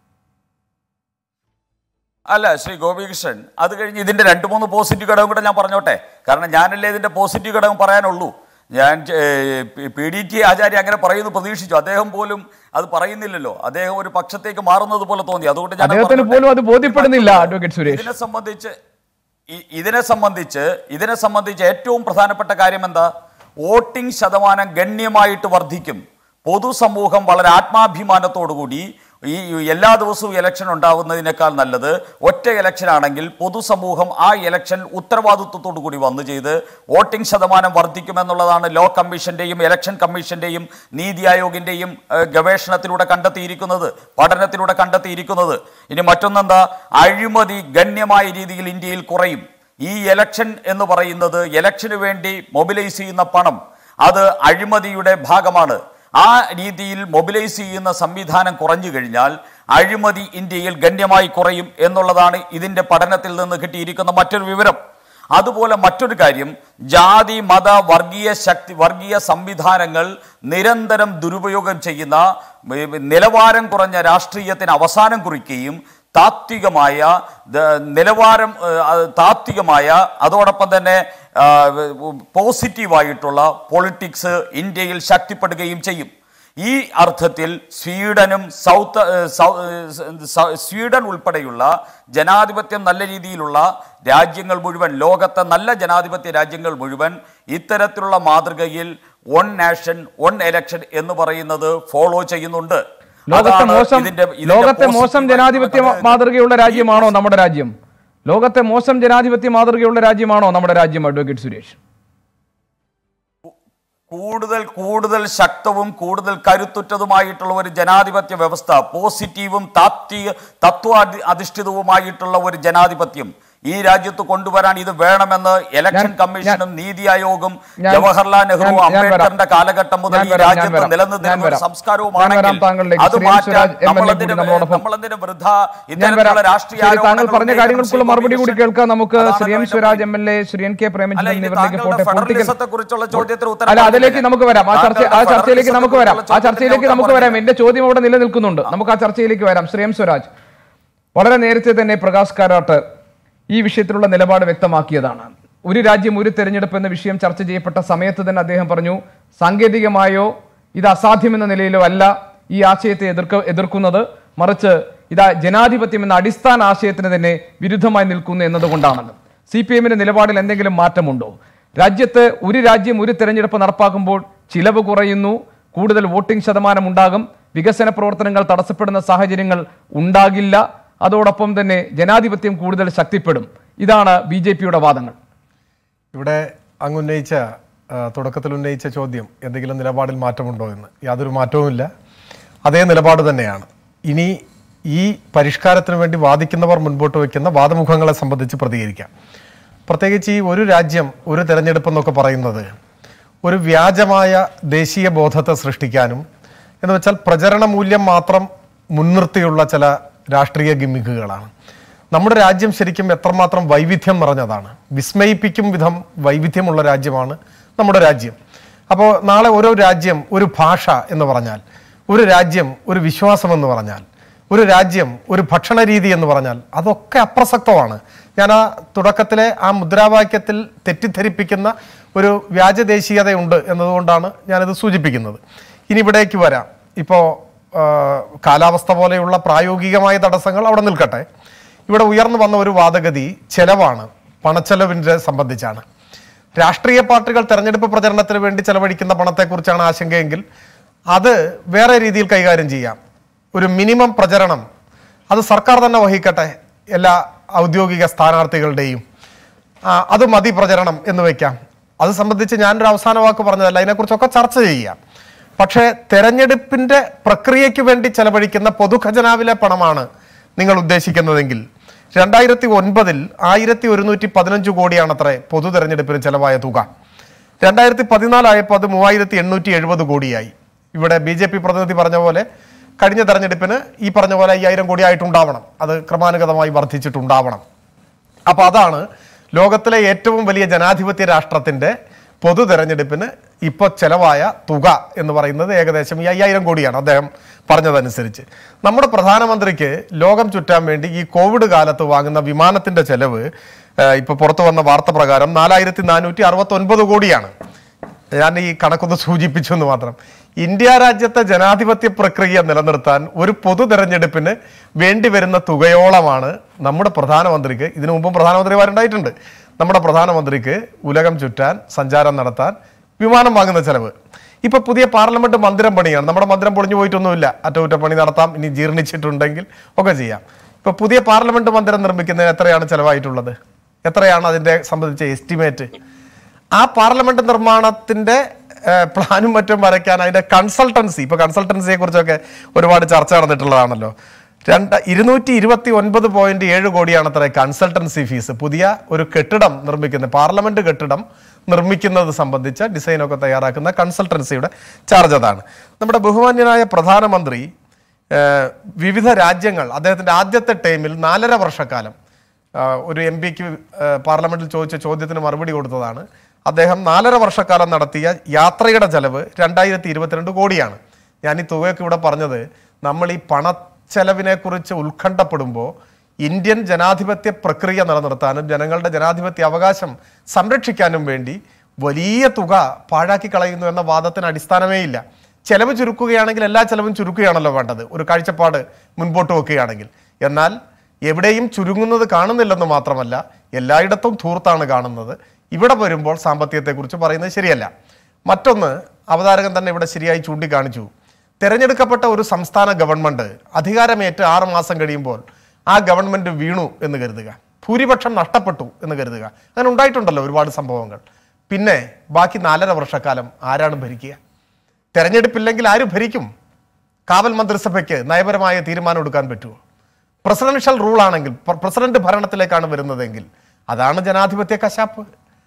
അല്ല ശ്രീ ഗോപികൃഷ്ണൻ അത് കഴിഞ്ഞ് ഇതിന്റെ രണ്ട് മൂന്ന് പോസിറ്റീവ് ഘടകം കൂടെ ഞാൻ പറഞ്ഞോട്ടെ കാരണം ഞാനല്ലേ ഇതിന്റെ പോസിറ്റീവ് ഘടകം പറയാനുള്ളൂ ഞാൻ ഏഹ്, P- P D T Acharya അങ്ങനെ പറയുന്നു പ്രതീക്ഷിച്ചു അദ്ദേഹം പോലും അത് പറയുന്നില്ലല്ലോ അദ്ദേഹം ഒരു പക്ഷത്തേക്ക് മാറുന്നത് പോലെ തോന്നി അതുകൊണ്ട് ഞാൻ അദ്ദേഹത്തിന് പറഞ്ഞത് പോലും അത് ബോധ്യപ്പെടുന്നില്ല അഡ്വക്കേറ്റ് സുരേഷ് ഇതിനെ സംബന്ധിച്ച് ഇ- ഇതിനെ സംബന്ധിച്ച് ഇതിനെ സംബന്ധിച്ച് ഏറ്റവും പ്രധാനപ്പെട്ട കാര്യം എന്താ വോട്ടിംഗ് ശതമാനം ഗണ്യമായിട്ട് വർദ്ധിക്കും പൊതുസമൂഹം വളരെ ആത്മാഭിമാനത്തോടുകൂടി ഈ എല്ലാ ദിവസവും ഇലക്ഷൻ ഉണ്ടാവുന്നതിനേക്കാൾ നല്ലത് ഒറ്റ ഇലക്ഷൻ ആണെങ്കിൽ പൊതുസമൂഹം ആ ഇലക്ഷൻ ഉത്തരവാദിത്വത്തോടു കൂടി വന്നു ചെയ്ത് വോട്ടിംഗ് ശതമാനം വർദ്ധിക്കുമെന്നുള്ളതാണ് ലോ കമ്മീഷന്റെയും ഇലക്ഷൻ കമ്മീഷന്റെയും നീതി ആയോഗിന്റെയും ഏഹ്, ഗവേഷണത്തിലൂടെ കണ്ടെത്തിയിരിക്കുന്നത് പഠനത്തിലൂടെ കണ്ടെത്തിയിരിക്കുന്നത് ഇനി മറ്റൊന്നെന്താ അഴിമതി ഗണ്യമായ രീതിയിൽ ഇന്ത്യയിൽ കുറയും ഈ ഇലക്ഷൻ എന്ന് പറയുന്നത് ഇലക്ഷന് വേണ്ടി മൊബിലൈസ് ചെയ്യുന്ന പണം അത് അഴിമതിയുടെ ഭാഗമാണ് ആ രീതിയിൽ മൊബിലൈസ് ചെയ്യുന്ന സംവിധാനം കുറഞ്ഞു കഴിഞ്ഞാൽ അഴിമതി ഇന്ത്യയിൽ ഗണ്യമായി കുറയും എന്നുള്ളതാണ് ഇതിന്റെ പഠനത്തിൽ നിന്ന് കിട്ടിയിരിക്കുന്ന മറ്റൊരു വിവരം അതുപോലെ മറ്റൊരു കാര്യം ജാതി മത വർഗീയ ശക്തി വർഗീയ സംവിധാനങ്ങൾ നിരന്തരം ദുരുപയോഗം ചെയ്യുന്ന ഏർ, നിലവാരം കുറഞ്ഞ രാഷ്ട്രീയത്തിന് അവസാനം കുറിക്കുകയും താത്വികമായ ദ- നിലവാരം ഏർ, അത് താത്വികമായ അതോടൊപ്പം തന്നെ ആ, പോസിറ്റീവായിട്ടുള്ള പൊളിറ്റിക്സ് ഇന്ത്യയിൽ ശക്തിപ്പെടുകയും ചെയ്യും ഈ അർത്ഥത്തിൽ സ്വീഡനും സൗത്ത് ഏർ, സൗ- ഏർ, സ- സ്വീഡൻ ഉൾപ്പെടെയുള്ള ജനാധിപത്യം നല്ല രീതിയിലുള്ള രാജ്യങ്ങൾ മുഴുവൻ ലോകത്തെ നല്ല ജനാധിപത്യ രാജ്യങ്ങൾ മുഴുവൻ ഇത്തരത്തിലുള്ള മാതൃകയിൽ വൺ നാഷൻ വൺ എലക്ഷൻ എന്ന് പറയുന്നത് ഫോളോ ചെയ്യുന്നുണ്ട് ലോകത്തെ അതാണ് മോശം ഇതിന്റെ- ഇതിന്റെ ലോകത്തെ മോശം positive ജനാധിപത്യ ആയിട്ടുള്ള മാതൃകയുള്ള രാജ്യമാണോ നമ്മുടെ രാജ്യം ലോകത്തെ മോശം ജനാധിപത്യ മാതൃകയുള്ള രാജ്യമാണോ നമ്മുടെ രാജ്യം അഡ്വക്കേറ്റ് സുരേഷ് കൂടുതൽ കൂടുതൽ ശക്തവും കൂടുതൽ കരുത്തുറ്റതുമായിട്ടുള്ള ഒരു ജനാധിപത്യ വ്യവസ്ഥ പോസിറ്റീവും താത്വിക തത്വ അധി- അധിഷ്ഠിതവുമായിട്ടുള്ള ഒരു ജനാധിപത്യം ഈ രാജ്യത്ത് കൊണ്ടുവരാൻ ഇത് വേണമെന്ന് ഇലക്ഷൻ ഞാൻ- കമ്മീഷനും നീതി ആയോഗും ഞാൻ- ജവഹർലാൽ നെഹ്റു ഞാൻ- ഞാൻ വരാം. അംബേദ്കറിന്റെ കാലഘട്ടം മുതൽ ഞാൻ ഈ വരാം, ഞാൻ രാജ്യത്ത് വരാം. ഞാൻ നിലനിന്നിരുന്ന ഒരു വരാം. ഞാൻ സംസ്കാരവുമാണെങ്കിൽ വരാം താങ്കളിലേക്ക്. അത് ശ്രീ മാറ്റാൻ സ്വരാജ് എം എൽ എ നമ്മളെന്തിന് കൂടി നമ്മളോടൊപ്പം. നമ്മളെന്തിന് വൃദ്ധ ഞാൻ വരാം ഇത്തരത്തിലുള്ള രാഷ്ട്രീയ ശരി താങ്കൾ ആരോപണങ്ങൾ പറഞ്ഞ ഉന്നയിക്കുന്ന കാര്യങ്ങൾക്കുള്ള ശ്രീ മറുപടി കൂടി ഗോപീകൃഷ്ണൻ. കേൾക്കാം നമുക്ക് അതാണല്ലോ ശ്രീ എം അതിന്റെ Swaraj point. M L A Shri N K അല്ല, പ്രേമചന്ദ്രൻ ഇത് എന്നിവരിലേക്ക് താങ്കളുടെ പോട്ടെ പൊളിറ്റിക്കൽ ഫെഡറലിസത്തെക്കുറിച്ചുള്ള ചോദ്യത്തിന് ഉത്തരം അല്ല അതിലേക്ക് പറഞ്ഞില്ല. നമുക്ക് വരാം ആ ചർച്ച ആ താങ്കളുടെ ചർച്ചയിലേക്ക് നമുക്ക് വരാം ആ ഫെഡറലിസത്തെക്കുറിച്ചുള്ള ചർച്ചയിലേക്ക് ചോദ്യത്തിന് നമുക്ക് ഉത്തരം വരാം എന്റെ ചോദ്യം അവിടെ നിലനിൽക്കുന്നുണ്ട് നമുക്ക് ആ ചർച്ചയിലേക്ക് വരാം ശ്രീ എം സ്വരാജ് വളരെ നേരത്തെ തന്നെ പ്രകാശ് കാരാട്ട് ഈ വിഷയത്തിലുള്ള നിലപാട് വ്യക്തമാക്കിയതാണ് ഒരു രാജ്യം ഒരു തെരഞ്ഞെടുപ്പ് എന്ന വിഷയം ചർച്ച ചെയ്യപ്പെട്ട സമയത്ത് തന്നെ അദ്ദേഹം പറഞ്ഞു സാങ്കേതികമായോ ഇത് അസാധ്യമെന്ന നിലയിലോ അല്ല ഈ ആശയത്തെ എതിർക്ക എതിർക്കുന്നത് മറിച്ച് ഇതാ ജനാധിപത്യം എന്ന അടിസ്ഥാന ആശയത്തിന് തന്നെ വിരുദ്ധമായി നിൽക്കുന്നു എന്നതുകൊണ്ടാണെന്ന് സി പി എമ്മിന്റെ നിലപാടിൽ എന്തെങ്കിലും മാറ്റമുണ്ടോ രാജ്യത്ത് ഒരു രാജ്യം ഒരു തെരഞ്ഞെടുപ്പ് നടപ്പാക്കുമ്പോൾ ചിലവ് കുറയുന്നു കൂടുതൽ വോട്ടിംഗ് ശതമാനം ഉണ്ടാകും വികസന പ്രവർത്തനങ്ങൾ തടസ്സപ്പെടുന്ന സാഹചര്യങ്ങൾ ഉണ്ടാകില്ല അതോടൊപ്പം തന്നെ ജനാധിപത്യം കൂടുതൽ ശക്തിപ്പെടും ഇതാണ് ബി ജെ പിയുടെ വാദങ്ങൾ ഇവിടെ അങ്ങ് ഉന്നയിച്ച ആ, തുടക്കത്തിൽ ഉന്നയിച്ച ചോദ്യം എന്തെങ്കിലും നിലപാടിൽ മാറ്റമുണ്ടോ എന്ന് യാതൊരു മാറ്റവുമില്ല അതേ നിലപാട് തന്നെയാണ് ഇനി ഈ പരിഷ്കാരത്തിന് വേണ്ടി വാദിക്കുന്നവർ മുൻപോട്ട് വയ്ക്കുന്ന വാദമുഖങ്ങളെ സംബന്ധിച്ച് പ്രതികരിക്കാം പ്രത്യേകിച്ച് ഈ ഒരു രാജ്യം ഒരു തെരഞ്ഞെടുപ്പ് എന്നൊക്കെ പറയുന്നത് ഒരു വ്യാജമായ ദേശീയ ബോധത്തെ സൃഷ്ടിക്കാനും എന്ന് വെച്ചാൽ പ്രചരണ മൂല്യം മാത്രം മുൻനിർത്തിയുള്ള ചില രാഷ്ട്രീയ ഗിമ്മിക്കുകളാണ് നമ്മുടെ രാജ്യം ശരിക്കും എത്രമാത്രം വൈവിധ്യം നിറഞ്ഞതാണ് വിസ്മയിപ്പിക്കും വിധം വൈവിധ്യമുള്ള രാജ്യമാണ് നമ്മുടെ രാജ്യം അപ്പോൾ നാളെ ഓരോ രാജ്യം ഒരു ഭാഷ എന്ന് പറഞ്ഞാൽ ഒരു രാജ്യം ഒരു വിശ്വാസം എന്ന് പറഞ്ഞാൽ ഒരു രാജ്യം ഒരു ഭക്ഷണ രീതി എന്ന് പറഞ്ഞാൽ അതൊക്കെ അപ്രസക്തമാണ് ഞാൻ ആ തുടക്കത്തിലെ ആ മുദ്രാവാക്യത്തിൽ തെറ്റിദ്ധരിപ്പിക്കുന്ന ഒരു വ്യാജദേശീയതയുണ്ട് എന്നതുകൊണ്ടാണ് ഞാനത് സൂചിപ്പിക്കുന്നത് ഇനി ഇവിടേക്ക് വരാം ഇപ്പോൾ കാലാവസ്ഥ പോലെയുള്ള പ്രായോഗികമായ തടസ്സങ്ങൾ അവിടെ നിൽക്കട്ടെ ഇവിടെ ഉയർന്നു വന്ന ഒരു വാദഗതി ചെലവാണ് പണച്ചെലവിൻ്റെ സംബന്ധിച്ചാണ് രാഷ്ട്രീയ പാർട്ടികൾ തെരഞ്ഞെടുപ്പ് പ്രചരണത്തിന് വേണ്ടി ചെലവഴിക്കുന്ന പണത്തെക്കുറിച്ചാണ് ആശങ്കയെങ്കിൽ അത് വേറെ രീതിയിൽ കൈകാര്യം ചെയ്യാം ഒരു മിനിമം പ്രചരണം അത് സർക്കാർ തന്നെ വഹിക്കട്ടെ എല്ലാ ഔദ്യോഗിക സ്ഥാനാർത്ഥികളുടെയും ആ, അത് മതി പ്രചരണം എന്ന് വെക്കാം അത് സംബന്ധിച്ച് ഞാനൊരു അവസാന വാക്ക് പറഞ്ഞതല്ല അതിനെക്കുറിച്ചൊക്കെ ചർച്ച ചെയ്യാം പക്ഷേ തെരഞ്ഞെടുപ്പിന്റെ പ്രക്രിയയ്ക്ക് വേണ്ടി ചെലവഴിക്കുന്ന പൊതുഖജനാവിലെ പണമാണ് നിങ്ങൾ ഉദ്ദേശിക്കുന്നതെങ്കിൽ രണ്ടായിരത്തി ഒൻപതിൽ ആയിരത്തി ഒരുന്നൂറ്റി പതിനഞ്ച് കോടിയാണത്രേ പൊതു തെരഞ്ഞെടുപ്പിന് ചെലവായ തുക രണ്ടായിരത്തി പതിനാലായപ്പോൾ അത് മൂവായിരത്തി എണ്ണൂറ്റി എഴുപത് കോടിയായി ഇവിടെ ബി ജെ പി പ്രതിനിധി പറഞ്ഞ പോലെ കഴിഞ്ഞ തെരഞ്ഞെടുപ്പിന് ഈ പറഞ്ഞ പോലെ അയ്യായിരം കോടി ആയിട്ടുണ്ടാവണം അത് ക്രമാനുഗതമായി വർദ്ധിച്ചിട്ടുണ്ടാവണം അപ്പോൾ അതാണ് ലോകത്തിലെ ഏറ്റവും വലിയ ജനാധിപത്യ രാഷ്ട്രത്തിന്റെ പൊതു തെരഞ്ഞെടുപ്പിന് ഇപ്പോൾ ചെലവായ തുക എന്ന് പറയുന്നത് ഏകദേശം ഈ അയ്യായിരം കോടിയാണ് അദ്ദേഹം പറഞ്ഞതനുസരിച്ച് നമ്മുടെ പ്രധാനമന്ത്രിക്ക് ലോകം ചുറ്റാൻ വേണ്ടി ഈ കോവിഡ് കാലത്ത് വാങ്ങുന്ന വിമാനത്തിന്റെ ചെലവ് ഇപ്പോൾ പുറത്തു വന്ന വാർത്ത പ്രകാരം നാലായിരത്തി നാനൂറ്റി അറുപത്തി ഒൻപത് കോടിയാണ് ഞാൻ ഈ കണക്കൊന്ന് സൂചിപ്പിച്ചു എന്ന് മാത്രം ഇന്ത്യ രാജ്യത്തെ ജനാധിപത്യ പ്രക്രിയ നിലനിർത്താൻ ഒരു പൊതു തെരഞ്ഞെടുപ്പിന് വേണ്ടി വരുന്ന തുകയോളമാണ് നമ്മുടെ പ്രധാനമന്ത്രിക്ക് ഇതിനു മുമ്പും പ്രധാനമന്ത്രിമാരുണ്ടായിട്ടുണ്ട് നമ്മുടെ പ്രധാനമന്ത്രിക്ക് ഉലകം ചുറ്റാൻ സഞ്ചാരം നടത്താൻ വിമാനം വാങ്ങുന്ന ചെലവ് ഇപ്പൊ പുതിയ പാർലമെന്റ് മന്ദിരം പണിയാണ് നമ്മുടെ മന്ദിരം പൊളിഞ്ഞു പോയിട്ടൊന്നുമില്ല അറ്റകുറ്റപ്പണി നടത്താം ഇനി ജീർണിച്ചിട്ടുണ്ടെങ്കിൽ ഒക്കെ ചെയ്യാം ഇപ്പൊ പുതിയ പാർലമെന്റ് മന്ദിരം നിർമ്മിക്കുന്നതിന് എത്രയാണ് ചെലവായിട്ടുള്ളത് എത്രയാണ് അതിന്റെ സംബന്ധിച്ച എസ്റ്റിമേറ്റ് ആ പാർലമെന്റ് നിർമ്മാണത്തിന്റെ ഏഹ്, പ്ലാനും മറ്റും വരയ്ക്കാൻ അതിന്റെ കൺസൾട്ടൻസി ഇപ്പൊ കൺസൾട്ടൻസിയെ കുറിച്ചൊക്കെ ഒരുപാട് ചർച്ച നടന്നിട്ടുള്ളതാണല്ലോ രണ്ട് ഇരുന്നൂറ്റി ഇരുപത്തി ഒൻപത് പോയിന്റ് ഏഴ് കോടിയാണ് അത്ര കൺസൾട്ടൻസി ഫീസ് പുതിയ ഒരു കെട്ടിടം നിർമ്മിക്കുന്ന പാർലമെന്റ് കെട്ടിടം നിർമ്മിക്കുന്നത് സംബന്ധിച്ച ഡിസൈനൊക്കെ തയ്യാറാക്കുന്ന കൺസൾട്ടൻസിയുടെ ചാർജ് അതാണ് നമ്മുടെ ബഹുമാന്യനായ പ്രധാനമന്ത്രി ഏഹ്, വിവിധ രാജ്യങ്ങൾ അദ്ദേഹത്തിന്റെ ആദ്യത്തെ ടൈമിൽ നാലര വർഷക്കാലം ആഹ് ഒരു എം പിക്ക് പാർലമെന്റിൽ ചോദിച്ച ചോദ്യത്തിന് മറുപടി കൊടുത്തതാണ് അദ്ദേഹം നാലര വർഷക്കാലം നടത്തിയ യാത്രയുടെ ചെലവ് രണ്ടായിരത്തി ഇരുപത്തിരണ്ട് കോടിയാണ് ഞാൻ ഈ തുകയൊക്കെ ഇവിടെ പറഞ്ഞത് നമ്മൾ ഈ പണച്ചെലവിനെ കുറിച്ച് ഉത്കണ്ഠപ്പെടുമ്പോൾ ഇന്ത്യൻ ജനാധിപത്യ പ്രക്രിയ നിലനിർത്താനും ജനങ്ങളുടെ ജനാധിപത്യ അവകാശം സംരക്ഷിക്കാനും വേണ്ടി വലിയ തുക പാഴാക്കി കളയുന്നു എന്ന വാദത്തിന് അടിസ്ഥാനമേ ഇല്ല ചെലവ് ചുരുക്കുകയാണെങ്കിൽ എല്ലാ ചെലവും ചുരുക്കുകയാണല്ലോ വേണ്ടത് ഒരു കാഴ്ചപ്പാട് മുൻപോട്ട് വെക്കുകയാണെങ്കിൽ എന്നാൽ എവിടെയും ചുരുങ്ങുന്നത് കാണുന്നില്ലെന്ന് മാത്രമല്ല എല്ലായിടത്തും ധൂർത്താണ് കാണുന്നത് ഇവിടെ വരുമ്പോൾ സാമ്പത്തികത്തെക്കുറിച്ച് പറയുന്നത് ശരിയല്ല മറ്റൊന്ന് അവതാരകൻ തന്നെ ഇവിടെ ശരിയായി ചൂണ്ടിക്കാണിച്ചു തെരഞ്ഞെടുക്കപ്പെട്ട ഒരു സംസ്ഥാന ഗവൺമെന്റ് അധികാരമേറ്റ് ആറ് മാസം കഴിയുമ്പോൾ ആ ഗവൺമെന്റ് വീണു എന്ന് കരുതുക ഭൂരിപക്ഷം നഷ്ടപ്പെട്ടു എന്ന് കരുതുക അങ്ങനെ ഉണ്ടായിട്ടുണ്ടല്ലോ ഒരുപാട് സംഭവങ്ങൾ പിന്നെ ബാക്കി നാലര വർഷക്കാലം ആരാണ് ഭരിക്കുക തെരഞ്ഞെടുപ്പില്ലെങ്കിൽ ആര് ഭരിക്കും കാവൽ മന്ത്രിസഭയ്ക്ക് നയപരമായ തീരുമാനം എടുക്കാൻ പറ്റുമോ പ്രസിഡൻഷ്യൽ റൂൾ ആണെങ്കിൽ പ്ര- പ്രസിഡന്റ് ഭരണത്തിലേക്കാണ് വരുന്നതെങ്കിൽ അതാണ് ജനാധിപത്യ കശാപ്പ്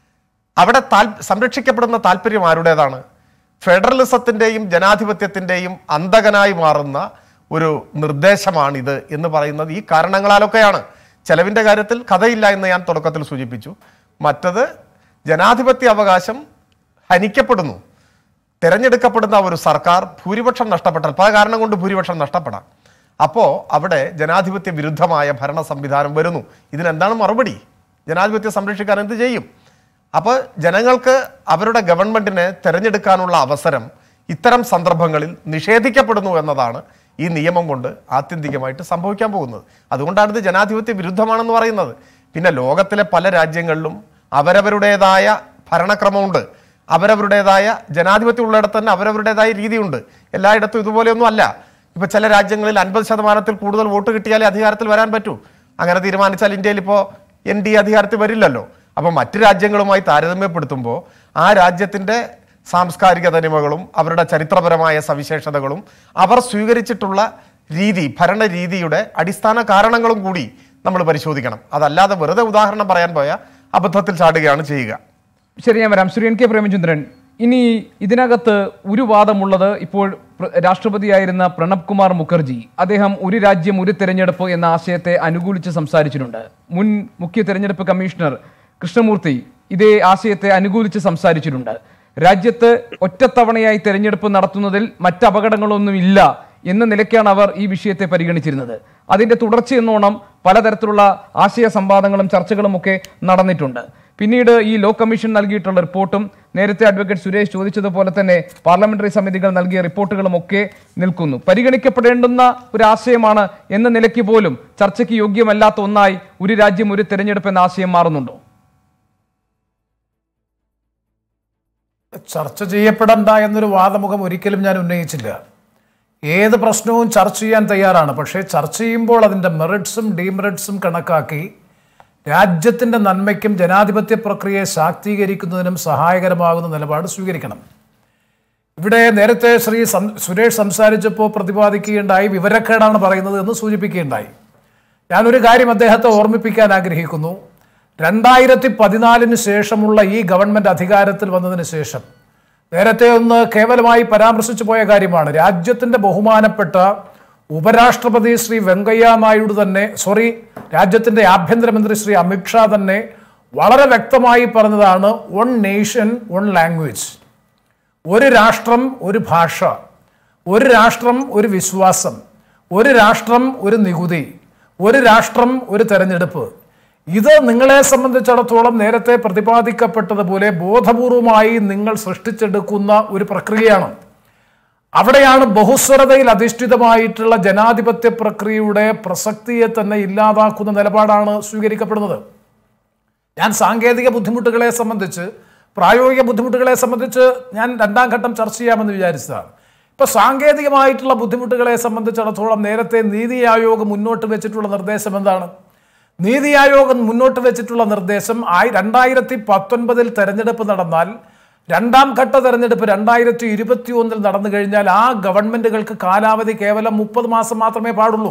അവിടെ താൽ സംരക്ഷിക്കപ്പെടുന്ന താല്പര്യം ആരുടേതാണ് ഫെഡറലിസത്തിൻ്റെയും ജനാധിപത്യത്തിൻ്റെയും അന്തകനായി മാറുന്ന ഒരു നിർദ്ദേശമാണിത് എന്ന് പറയുന്നത് ഈ കാരണങ്ങളാലൊക്കെയാണ് ചെലവിൻ്റെ കാര്യത്തിൽ കഥയില്ല എന്ന് ഞാൻ തുടക്കത്തിൽ സൂചിപ്പിച്ചു മറ്റത് ജനാധിപത്യ അവകാശം ഹനിക്കപ്പെടുന്നു തിരഞ്ഞെടുക്കപ്പെടുന്ന ഒരു സർക്കാർ ഭൂരിപക്ഷം നഷ്ടപ്പെട്ടാൽ പല കാരണം കൊണ്ട് ഭൂരിപക്ഷം നഷ്ടപ്പെടാം അപ്പോൾ അവിടെ ജനാധിപത്യ വിരുദ്ധമായ ഭരണ സംവിധാനം വരുന്നു ഇതിനെന്താണ് മറുപടി ജനാധിപത്യം സംരക്ഷിക്കാൻ എന്ത് ചെയ്യും അപ്പോൾ ജനങ്ങൾക്ക് അവരുടെ ഗവൺമെന്റിനെ തിരഞ്ഞെടുക്കാനുള്ള അവസരം ഇത്തരം സന്ദർഭങ്ങളിൽ നിഷേധിക്കപ്പെടുന്നു എന്നതാണ് ഈ നിയമം കൊണ്ട് ആത്യന്തികമായിട്ട് സംഭവിക്കാൻ പോകുന്നത് അതുകൊണ്ടാണ് ഇത് ജനാധിപത്യ വിരുദ്ധമാണെന്ന് പറയുന്നത് പിന്നെ ലോകത്തിലെ പല രാജ്യങ്ങളിലും അവരവരുടേതായ ഭരണക്രമമുണ്ട് അവരവരുടേതായ ജനാധിപത്യം ഉള്ളിടത്ത് തന്നെ അവരവരുടേതായ രീതിയുണ്ട് എല്ലായിടത്തും ഇതുപോലെയൊന്നും അല്ല ഇപ്പൊ ചില രാജ്യങ്ങളിൽ അൻപത് ശതമാനത്തിൽ കൂടുതൽ വോട്ട് കിട്ടിയാലേ അധികാരത്തിൽ വരാൻ പറ്റൂ അങ്ങനെ തീരുമാനിച്ചാൽ ഇന്ത്യയിൽ ഇപ്പോൾ എൻ ഡി അധികാരത്തിൽ വരില്ലല്ലോ അപ്പോൾ മറ്റു രാജ്യങ്ങളുമായി താരതമ്യപ്പെടുത്തുമ്പോൾ ആ രാജ്യത്തിൻ്റെ സാംസ്കാരിക തനിമകളും അവരുടെ ചരിത്രപരമായ സവിശേഷതകളും അവർ സ്വീകരിച്ചിട്ടുള്ള രീതി ഭരണ രീതിയുടെ അടിസ്ഥാന കാരണങ്ങളും കൂടി നമ്മൾ പരിശോധിക്കണം അതല്ലാതെ വെറുതെ ഉദാഹരണം പറയാൻ പോയ അബദ്ധത്തിൽ ചാടുകയാണ് ചെയ്യുക ശരി ഞാൻ വരാം ശ്രീ എൻ കെ പ്രേമചന്ദ്രൻ ഇനി ഇതിനകത്ത് ഒരു വാദമുള്ളത് ഇപ്പോൾ പ്ര- രാഷ്ട്രപതിയായിരുന്ന പ്രണബ് കുമാർ മുഖർജി അദ്ദേഹം ഒരു രാജ്യം ഒരു തെരഞ്ഞെടുപ്പ് എന്ന ആശയത്തെ അനുകൂലിച്ച് സംസാരിച്ചിട്ടുണ്ട് മുൻ മുഖ്യ തെരഞ്ഞെടുപ്പ് കമ്മീഷണർ കൃഷ്ണമൂർത്തി ഇതേ ആശയത്തെ അനുകൂലിച്ച് സംസാരിച്ചിട്ടുണ്ട് രാജ്യത്ത് ഒറ്റത്തവണയായി തെരഞ്ഞെടുപ്പ് നടത്തുന്നതിൽ മറ്റ് അപകടങ്ങളൊന്നും ഇല്ല എന്ന നിലയ്ക്കാണ് അവർ ഈ വിഷയത്തെ പരിഗണിച്ചിരുന്നത് അതിന്റെ തുടർച്ചയെന്നോണം പലതരത്തിലുള്ള ആശയ സംവാദങ്ങളും ചർച്ചകളും ഒക്കെ നടന്നിട്ടുണ്ട് പിന്നീട് ഈ ലോ കമ്മീഷൻ നൽകിയിട്ടുള്ള റിപ്പോർട്ടും നേരത്തെ അഡ്വക്കേറ്റ് സുരേഷ് ചോദിച്ചതുപോലെ തന്നെ പാർലമെന്ററി സമിതികൾ നൽകിയ റിപ്പോർട്ടുകളും ഒക്കെ നിൽക്കുന്നു പരിഗണിക്കപ്പെടേണ്ടുന്ന ഒരു ആശയമാണ് എന്ന നിലയ്ക്ക് പോലും ചർച്ചയ്ക്ക് യോഗ്യമല്ലാത്ത ഒന്നായി ഒരു രാജ്യം ഒരു തെരഞ്ഞെടുപ്പ് എന്ന ആശയം മാറുന്നുണ്ടോ ചർച്ച ചെയ്യപ്പെടണ്ട എന്നൊരു വാദമുഖം ഒരിക്കലും ഞാൻ ഉന്നയിച്ചില്ല ഏത് പ്രശ്നവും ചർച്ച ചെയ്യാൻ തയ്യാറാണ് പക്ഷേ ചർച്ച ചെയ്യുമ്പോൾ അതിൻ്റെ മെറിറ്റ്സും ഡീമെറിറ്റ്സും കണക്കാക്കി രാജ്യത്തിൻ്റെ നന്മയ്ക്കും ജനാധിപത്യ പ്രക്രിയയെ ശാക്തീകരിക്കുന്നതിനും സഹായകരമാകുന്ന നിലപാട് സ്വീകരിക്കണം ഇവിടെ നേരത്തെ ശ്രീ സം- സുരേഷ് സംസാരിച്ചപ്പോൾ പ്രതിപാദിക്കുകയുണ്ടായി വിവരക്കേടാണ് പറയുന്നത് എന്ന് സൂചിപ്പിക്കുകയുണ്ടായി ഞാനൊരു കാര്യം അദ്ദേഹത്തെ ഓർമ്മിപ്പിക്കാൻ ആഗ്രഹിക്കുന്നു രണ്ടായിരത്തി പതിനാലിന് ശേഷമുള്ള ഈ ഗവൺമെന്റ് അധികാരത്തിൽ വന്നതിന് ശേഷം നേരത്തെ ഒന്ന് കേവലമായി പരാമർശിച്ചു പോയ കാര്യമാണ് രാജ്യത്തിന്റെ ബഹുമാനപ്പെട്ട ഉപരാഷ്ട്രപതി ശ്രീ വെങ്കയ്യ നായിഡു തന്നെ സോറി രാജ്യത്തിന്റെ ആഭ്യന്തരമന്ത്രി ശ്രീ അമിത്ഷാ തന്നെ വളരെ വ്യക്തമായി പറഞ്ഞതാണ് വൺ നേഷൻ വൺ ലാംഗ്വേജ് ഒരു രാഷ്ട്രം ഒരു ഭാഷ ഒരു രാഷ്ട്രം ഒരു വിശ്വാസം ഒരു രാഷ്ട്രം ഒരു നികുതി ഒരു രാഷ്ട്രം ഒരു തെരഞ്ഞെടുപ്പ് ഇത് നിങ്ങളെ സംബന്ധിച്ചിടത്തോളം നേരത്തെ പ്രതിപാദിക്കപ്പെട്ടതുപോലെ ബോധപൂർവമായി നിങ്ങൾ സൃഷ്ടിച്ചെടുക്കുന്ന ഒരു പ്രക്രിയയാണ് അവിടെയാണ് ബഹുസ്വരതയിൽ അധിഷ്ഠിതമായിട്ടുള്ള ജനാധിപത്യ പ്രക്രിയയുടെ പ്രസക്തിയെ തന്നെ ഇല്ലാതാക്കുന്ന നിലപാടാണ് സ്വീകരിക്കപ്പെടുന്നത് ഞാൻ സാങ്കേതിക ബുദ്ധിമുട്ടുകളെ സംബന്ധിച്ച് പ്രായോഗിക ബുദ്ധിമുട്ടുകളെ സംബന്ധിച്ച് ഞാൻ രണ്ടാം ഘട്ടം ചർച്ച ചെയ്യാമെന്ന് വിചാരിച്ചതാണ് ഇപ്പൊ സാങ്കേതികമായിട്ടുള്ള ബുദ്ധിമുട്ടുകളെ സംബന്ധിച്ചിടത്തോളം നേരത്തെ നീതി ആയോഗ് മുന്നോട്ട് വെച്ചിട്ടുള്ള നിർദ്ദേശം എന്താണ് നീതി ആയോഗ് മുന്നോട്ട് വെച്ചിട്ടുള്ള നിർദ്ദേശം ആയി രണ്ടായിരത്തി പത്തൊൻപതിൽ തെരഞ്ഞെടുപ്പ് നടന്നാൽ രണ്ടാം ഘട്ട തെരഞ്ഞെടുപ്പ് രണ്ടായിരത്തി ഇരുപത്തി ഒന്നിൽ നടന്നു കഴിഞ്ഞാൽ ആ ഗവൺമെന്റുകൾക്ക് കാലാവധി കേവലം മുപ്പത് മാസം മാത്രമേ പാടുള്ളൂ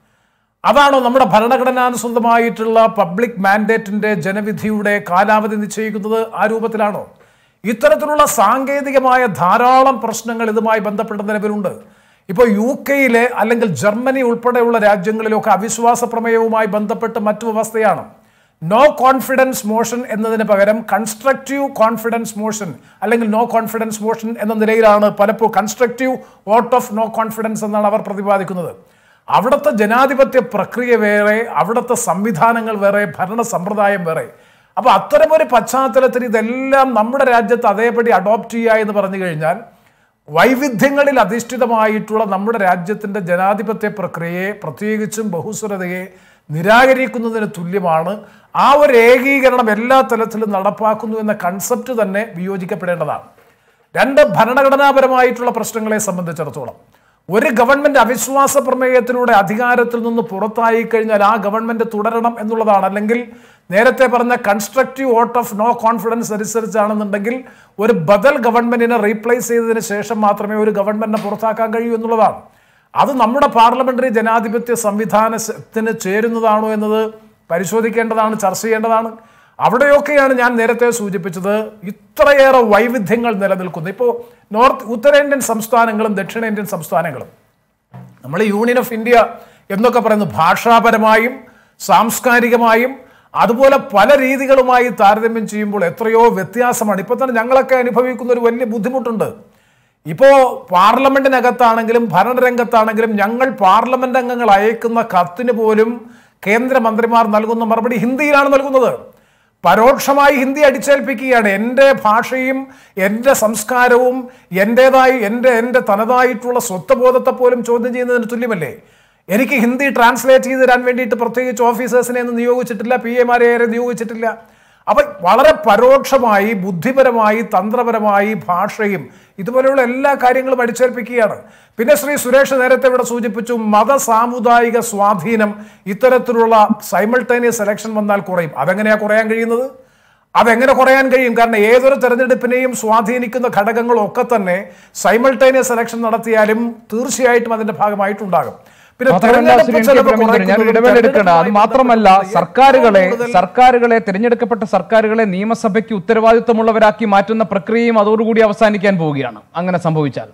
അതാണോ നമ്മുടെ ഭരണഘടനാനുസൃതമായിട്ടുള്ള പബ്ലിക് മാൻഡേറ്റിന്റെ ജനവിധിയുടെ കാലാവധി നിശ്ചയിക്കുന്നത് ആ രൂപത്തിലാണോ ഇത്തരത്തിലുള്ള സാങ്കേതികമായ ധാരാളം പ്രശ്നങ്ങൾ ഇതുമായി ബന്ധപ്പെട്ട നിലവിലുണ്ട് ഇപ്പോൾ യു കെയിലെ അല്ലെങ്കിൽ ജർമ്മനി ഉൾപ്പെടെയുള്ള രാജ്യങ്ങളിലൊക്കെ അവിശ്വാസ പ്രമേയവുമായി ബന്ധപ്പെട്ട് മറ്റു അവസ്ഥയാണ് നോ കോൺഫിഡൻസ് മോഷൻ എന്നതിന് പകരം കൺസ്ട്രക്റ്റീവ് കോൺഫിഡൻസ് മോഷൻ അല്ലെങ്കിൽ നോ കോൺഫിഡൻസ് മോഷൻ എന്ന നിലയിലാണ് പലപ്പോഴും constructive vote of no confidence എന്നാണ് അവർ പ്രതിപാദിക്കുന്നത് അവിടുത്തെ ജനാധിപത്യ പ്രക്രിയ വേറെ അവിടുത്തെ സംവിധാനങ്ങൾ വേറെ ഭരണ സമ്പ്രദായം വേറെ അപ്പോൾ അത്തരമൊരു പശ്ചാത്തലത്തിൽ ഇതെല്ലാം നമ്മുടെ രാജ്യത്ത് അതേപടി അഡോപ്റ്റ് ചെയ്യുക എന്ന് പറഞ്ഞു കഴിഞ്ഞാൽ വൈവിധ്യങ്ങളിൽ അധിഷ്ഠിതമായിട്ടുള്ള നമ്മുടെ രാജ്യത്തിൻ്റെ ജനാധിപത്യ പ്രക്രിയയെ പ്രത്യേകിച്ചും ബഹുസ്വരതയെ നിരാകരിക്കുന്നതിന് തുല്യമാണ് ആ ഒരു ഏകീകരണം എല്ലാ തലത്തിലും നടപ്പാക്കുന്നു എന്ന കൺസെപ്റ്റ് തന്നെ വിയോജിക്കപ്പെടേണ്ടതാണ് രണ്ട് ഭരണഘടനാപരമായിട്ടുള്ള പ്രശ്നങ്ങളെ സംബന്ധിച്ചിടത്തോളം ഒരു ഗവൺമെന്റ് അവിശ്വാസ പ്രമേയത്തിലൂടെ അധികാരത്തിൽ നിന്ന് പുറത്തായി കഴിഞ്ഞാൽ ആ ഗവൺമെന്റ് തുടരണം എന്നുള്ളതാണ് അല്ലെങ്കിൽ നേരത്തെ പറഞ്ഞ constructive vote of no confidence അനുസരിച്ചാണെന്നുണ്ടെങ്കിൽ ഒരു ബദൽ ഗവൺമെന്റിനെ റീപ്ലേസ് ചെയ്തതിന് ശേഷം മാത്രമേ ഒരു ഗവൺമെന്റിനെ പുറത്താക്കാൻ കഴിയൂ എന്നുള്ളതാണ് അത് നമ്മുടെ പാർലമെന്ററി ജനാധിപത്യ സംവിധാനത്തിന് ചേരുന്നതാണോ എന്നത് പരിശോധിക്കേണ്ടതാണ് ചർച്ച ചെയ്യേണ്ടതാണ് അവിടെയൊക്കെയാണ് ഞാൻ നേരത്തെ സൂചിപ്പിച്ചത് ഇത്രയേറെ വൈവിധ്യങ്ങൾ നിലനിൽക്കുന്നു ഇപ്പോൾ നോർത്ത് ഉത്തരേന്ത്യൻ സംസ്ഥാനങ്ങളും ദക്ഷിണേന്ത്യൻ സംസ്ഥാനങ്ങളും നമ്മൾ യൂണിയൻ ഓഫ് ഇന്ത്യ എന്നൊക്കെ പറയുന്നത് ഭാഷാപരമായും സാംസ്കാരികമായും അതുപോലെ പല രീതികളുമായി താരതമ്യം ചെയ്യുമ്പോൾ എത്രയോ വ്യത്യാസമാണ് ഇപ്പോൾ തന്നെ ഞങ്ങളൊക്കെ അനുഭവിക്കുന്ന ഒരു വലിയ ബുദ്ധിമുട്ടുണ്ട് ഇപ്പോൾ പാർലമെന്റിനകത്താണെങ്കിലും ഭരണരംഗത്താണെങ്കിലും ഞങ്ങൾ പാർലമെന്റ് അംഗങ്ങൾ അയക്കുന്ന കത്തിന് പോലും കേന്ദ്രമന്ത്രിമാർ നൽകുന്ന മറുപടി ഹിന്ദിയിലാണ് നൽകുന്നത് പരോക്ഷമായി ഹിന്ദി അടിച്ചേൽപ്പിക്കുകയാണ് എൻ്റെ ഭാഷയും എൻ്റെ സംസ്കാരവും എൻ്റെതായി എൻ്റെ എൻ്റെ തനതായിട്ടുള്ള സ്വത്വബോധത്തെ പോലും ചോദ്യം ചെയ്യുന്നതിന് തുല്യമല്ലേ എനിക്ക് ഹിന്ദി ട്രാൻസ്ലേറ്റ് ചെയ്ത് തരാൻ വേണ്ടിയിട്ട് പ്രത്യേകിച്ച് ഓഫീസേഴ്സിനെ ഒന്നും നിയോഗിച്ചിട്ടില്ല പി എമാരെ ആരെ നിയോഗിച്ചിട്ടില്ല അപ്പൊ വളരെ പരോക്ഷമായി ബുദ്ധിപരമായി തന്ത്രപരമായി ഭാഷയും ഇതുപോലെയുള്ള എല്ലാ കാര്യങ്ങളും അടിച്ചേൽപ്പിക്കുകയാണ് പിന്നെ ശ്രീ സുരേഷ് നേരത്തെ ഇവിടെ സൂചിപ്പിച്ചു മത സാമുദായിക സ്വാധീനം ഇത്തരത്തിലുള്ള സൈമൾട്ടേനിയസ് എലക്ഷൻ വന്നാൽ കുറയും അതെങ്ങനെയാ കുറയാൻ കഴിയുന്നത് അതെങ്ങനെ കുറയാൻ കഴിയും കാരണം ഏതൊരു തെരഞ്ഞെടുപ്പിനെയും സ്വാധീനിക്കുന്ന ഘടകങ്ങളൊക്കെ തന്നെ സൈമൾട്ടേനിയസ് എലക്ഷൻ നടത്തിയാലും തീർച്ചയായിട്ടും അതിന്റെ ഭാഗമായിട്ടുണ്ടാകും പിന്നെ മാത്രമല്ല ശ്രീ എൻ കെ ചെലവ് പ്രേമചന്ദ്രൻ ഞാൻ ഒരു കുറയ്ക്കുന്നതും ഇടവേള എടുക്കണം അത് തെരഞ്ഞെടുപ്പുമായി മാത്രമല്ല ബന്ധപ്പെട്ട സർക്കാരുകളെ ഏറ്റവും കൂടുതൽ സർക്കാരുകളെ തിരഞ്ഞെടുക്കപ്പെട്ട സർക്കാരുകളെ നിയമസഭയ്ക്ക് ഉത്തരവാദിത്വമുള്ളവരാക്കി മാറ്റുന്ന പ്രക്രിയയും അതോടുകൂടി അവസാനിക്കാൻ പോവുകയാണ് അങ്ങനെ സംഭവിച്ചാൽ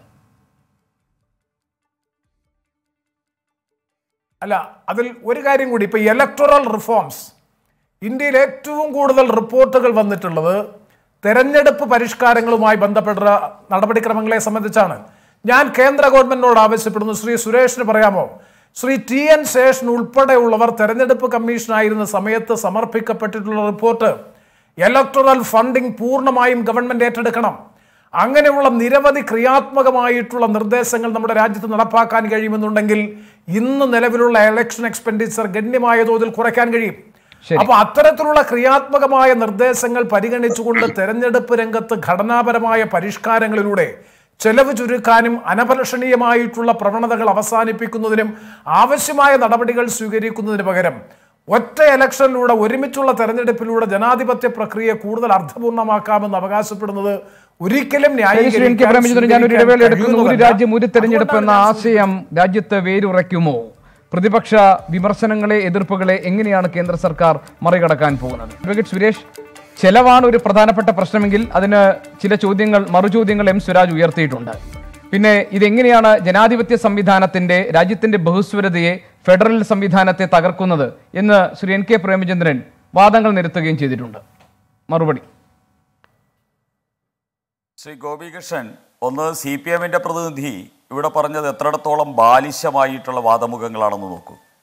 അല്ല അതിൽ ഒരു കാര്യം കൂടി ഇപ്പൊ ഇലക്ടറൽ റിഫോംസ് ഇന്ത്യയിൽ ഏറ്റവും കൂടുതൽ റിപ്പോർട്ടുകൾ വന്നിട്ടുള്ളത് തെരഞ്ഞെടുപ്പ് പരിഷ്കാരങ്ങളുമായി ബന്ധപ്പെട്ട നടപടിക്രമങ്ങളെ സംബന്ധിച്ചാണ് ഞാൻ കേന്ദ്ര ഗവൺമെന്റിനോട് ആവശ്യപ്പെടുന്നു ശ്രീ സുരേഷിന് പറയാമോ ശ്രീ ടി എൻ ശേഷൻ ഉൾപ്പെടെയുള്ളവർ തെരഞ്ഞെടുപ്പ് കമ്മീഷനായിരുന്ന സമയത്ത് സമർപ്പിക്കപ്പെട്ടിട്ടുള്ള റിപ്പോർട്ട് ഇലക്ടറൽ ഫണ്ടിംഗ് പൂർണ്ണമായും ഗവൺമെന്റ് ഏറ്റെടുക്കണം അങ്ങനെയുള്ള നിരവധി ക്രിയാത്മകമായിട്ടുള്ള നിർദ്ദേശങ്ങൾ നമ്മുടെ രാജ്യത്ത് നടപ്പാക്കാൻ കഴിയുമെന്നുണ്ടെങ്കിൽ ഇന്ന് നിലവിലുള്ള ഇലക്ഷൻ എക്സ്പെൻഡിച്ചർ ഗണ്യമായ തോതിൽ കുറയ്ക്കാൻ കഴിയും ശരി. അപ്പൊ അത്തരത്തിലുള്ള ക്രിയാത്മകമായ നിർദ്ദേശങ്ങൾ പരിഗണിച്ചുകൊണ്ട് തെരഞ്ഞെടുപ്പ് രംഗത്ത് ഘടനാപരമായ പരിഷ്കാരങ്ങളിലൂടെ ചെലവ് ചുരുക്കാനും അനപലഷണീയമായിട്ടുള്ള പ്രവണതകൾ അവസാനിപ്പിക്കുന്നതിനും ആവശ്യമായ നടപടികൾ സ്വീകരിക്കുന്നതിന് പകരം ഒറ്റ ഇലക്ഷനിലൂടെ ഒരുമിച്ചുള്ള തെരഞ്ഞെടുപ്പിലൂടെ ജനാധിപത്യ പ്രക്രിയ കൂടുതൽ അർത്ഥപൂർണ്ണമാക്കാമെന്ന് അവകാശപ്പെടുന്നത് ഒരിക്കലും ശരി, ശ്രീ എൻ കെ പ്രേമചന്ദ്രൻ ഞാൻ ഒരു ഇടവേള എടുക്കുന്നു ഒരു കഴിയുന്നതല്ല. രാജ്യം ഒരു തെരഞ്ഞെടുപ്പ് എന്ന അതുകൊണ്ടാണ് ഞാൻ ആശയം രാജ്യത്ത് വേരുറയ്ക്കുമോ പ്രതിപക്ഷ വിമർശനങ്ങളെ എതിർപ്പുകളെ എങ്ങനെയാണ് കേന്ദ്ര സർക്കാർ മറികടക്കാൻ പോകുന്നത് അഡ്വക്കേറ്റ് സുരേഷ് ചെലവാണ് ഒരു പ്രധാനപ്പെട്ട പ്രശ്നമെങ്കിൽ അതിന് ചില ചോദ്യങ്ങൾ മറുചോദ്യങ്ങൾ എം സ്വരാജ് ഉയർത്തിയിട്ടുണ്ട് പിന്നെ ഇതെങ്ങനെയാണ് ജനാധിപത്യ സംവിധാനത്തിന്റെ രാജ്യത്തിന്റെ ബഹുസ്വരതയെ ഫെഡറൽ സംവിധാനത്തെ തകർക്കുന്നത് എന്ന് ശ്രീ എൻ കെ പ്രേമചന്ദ്രൻ വാദങ്ങൾ നിരത്തുകയും ചെയ്തിട്ടുണ്ട് മറുപടി ശ്രീ ഗോപികൃഷ്ണൻ ഒന്ന് സി പി എമ്മിൻ്റെ പ്രതിനിധി ഇവിടെ പറഞ്ഞത് എത്രയിടത്തോളം ബാലിശമായിട്ടുള്ള വാദമുഖങ്ങളാണെന്ന് നോക്കൂ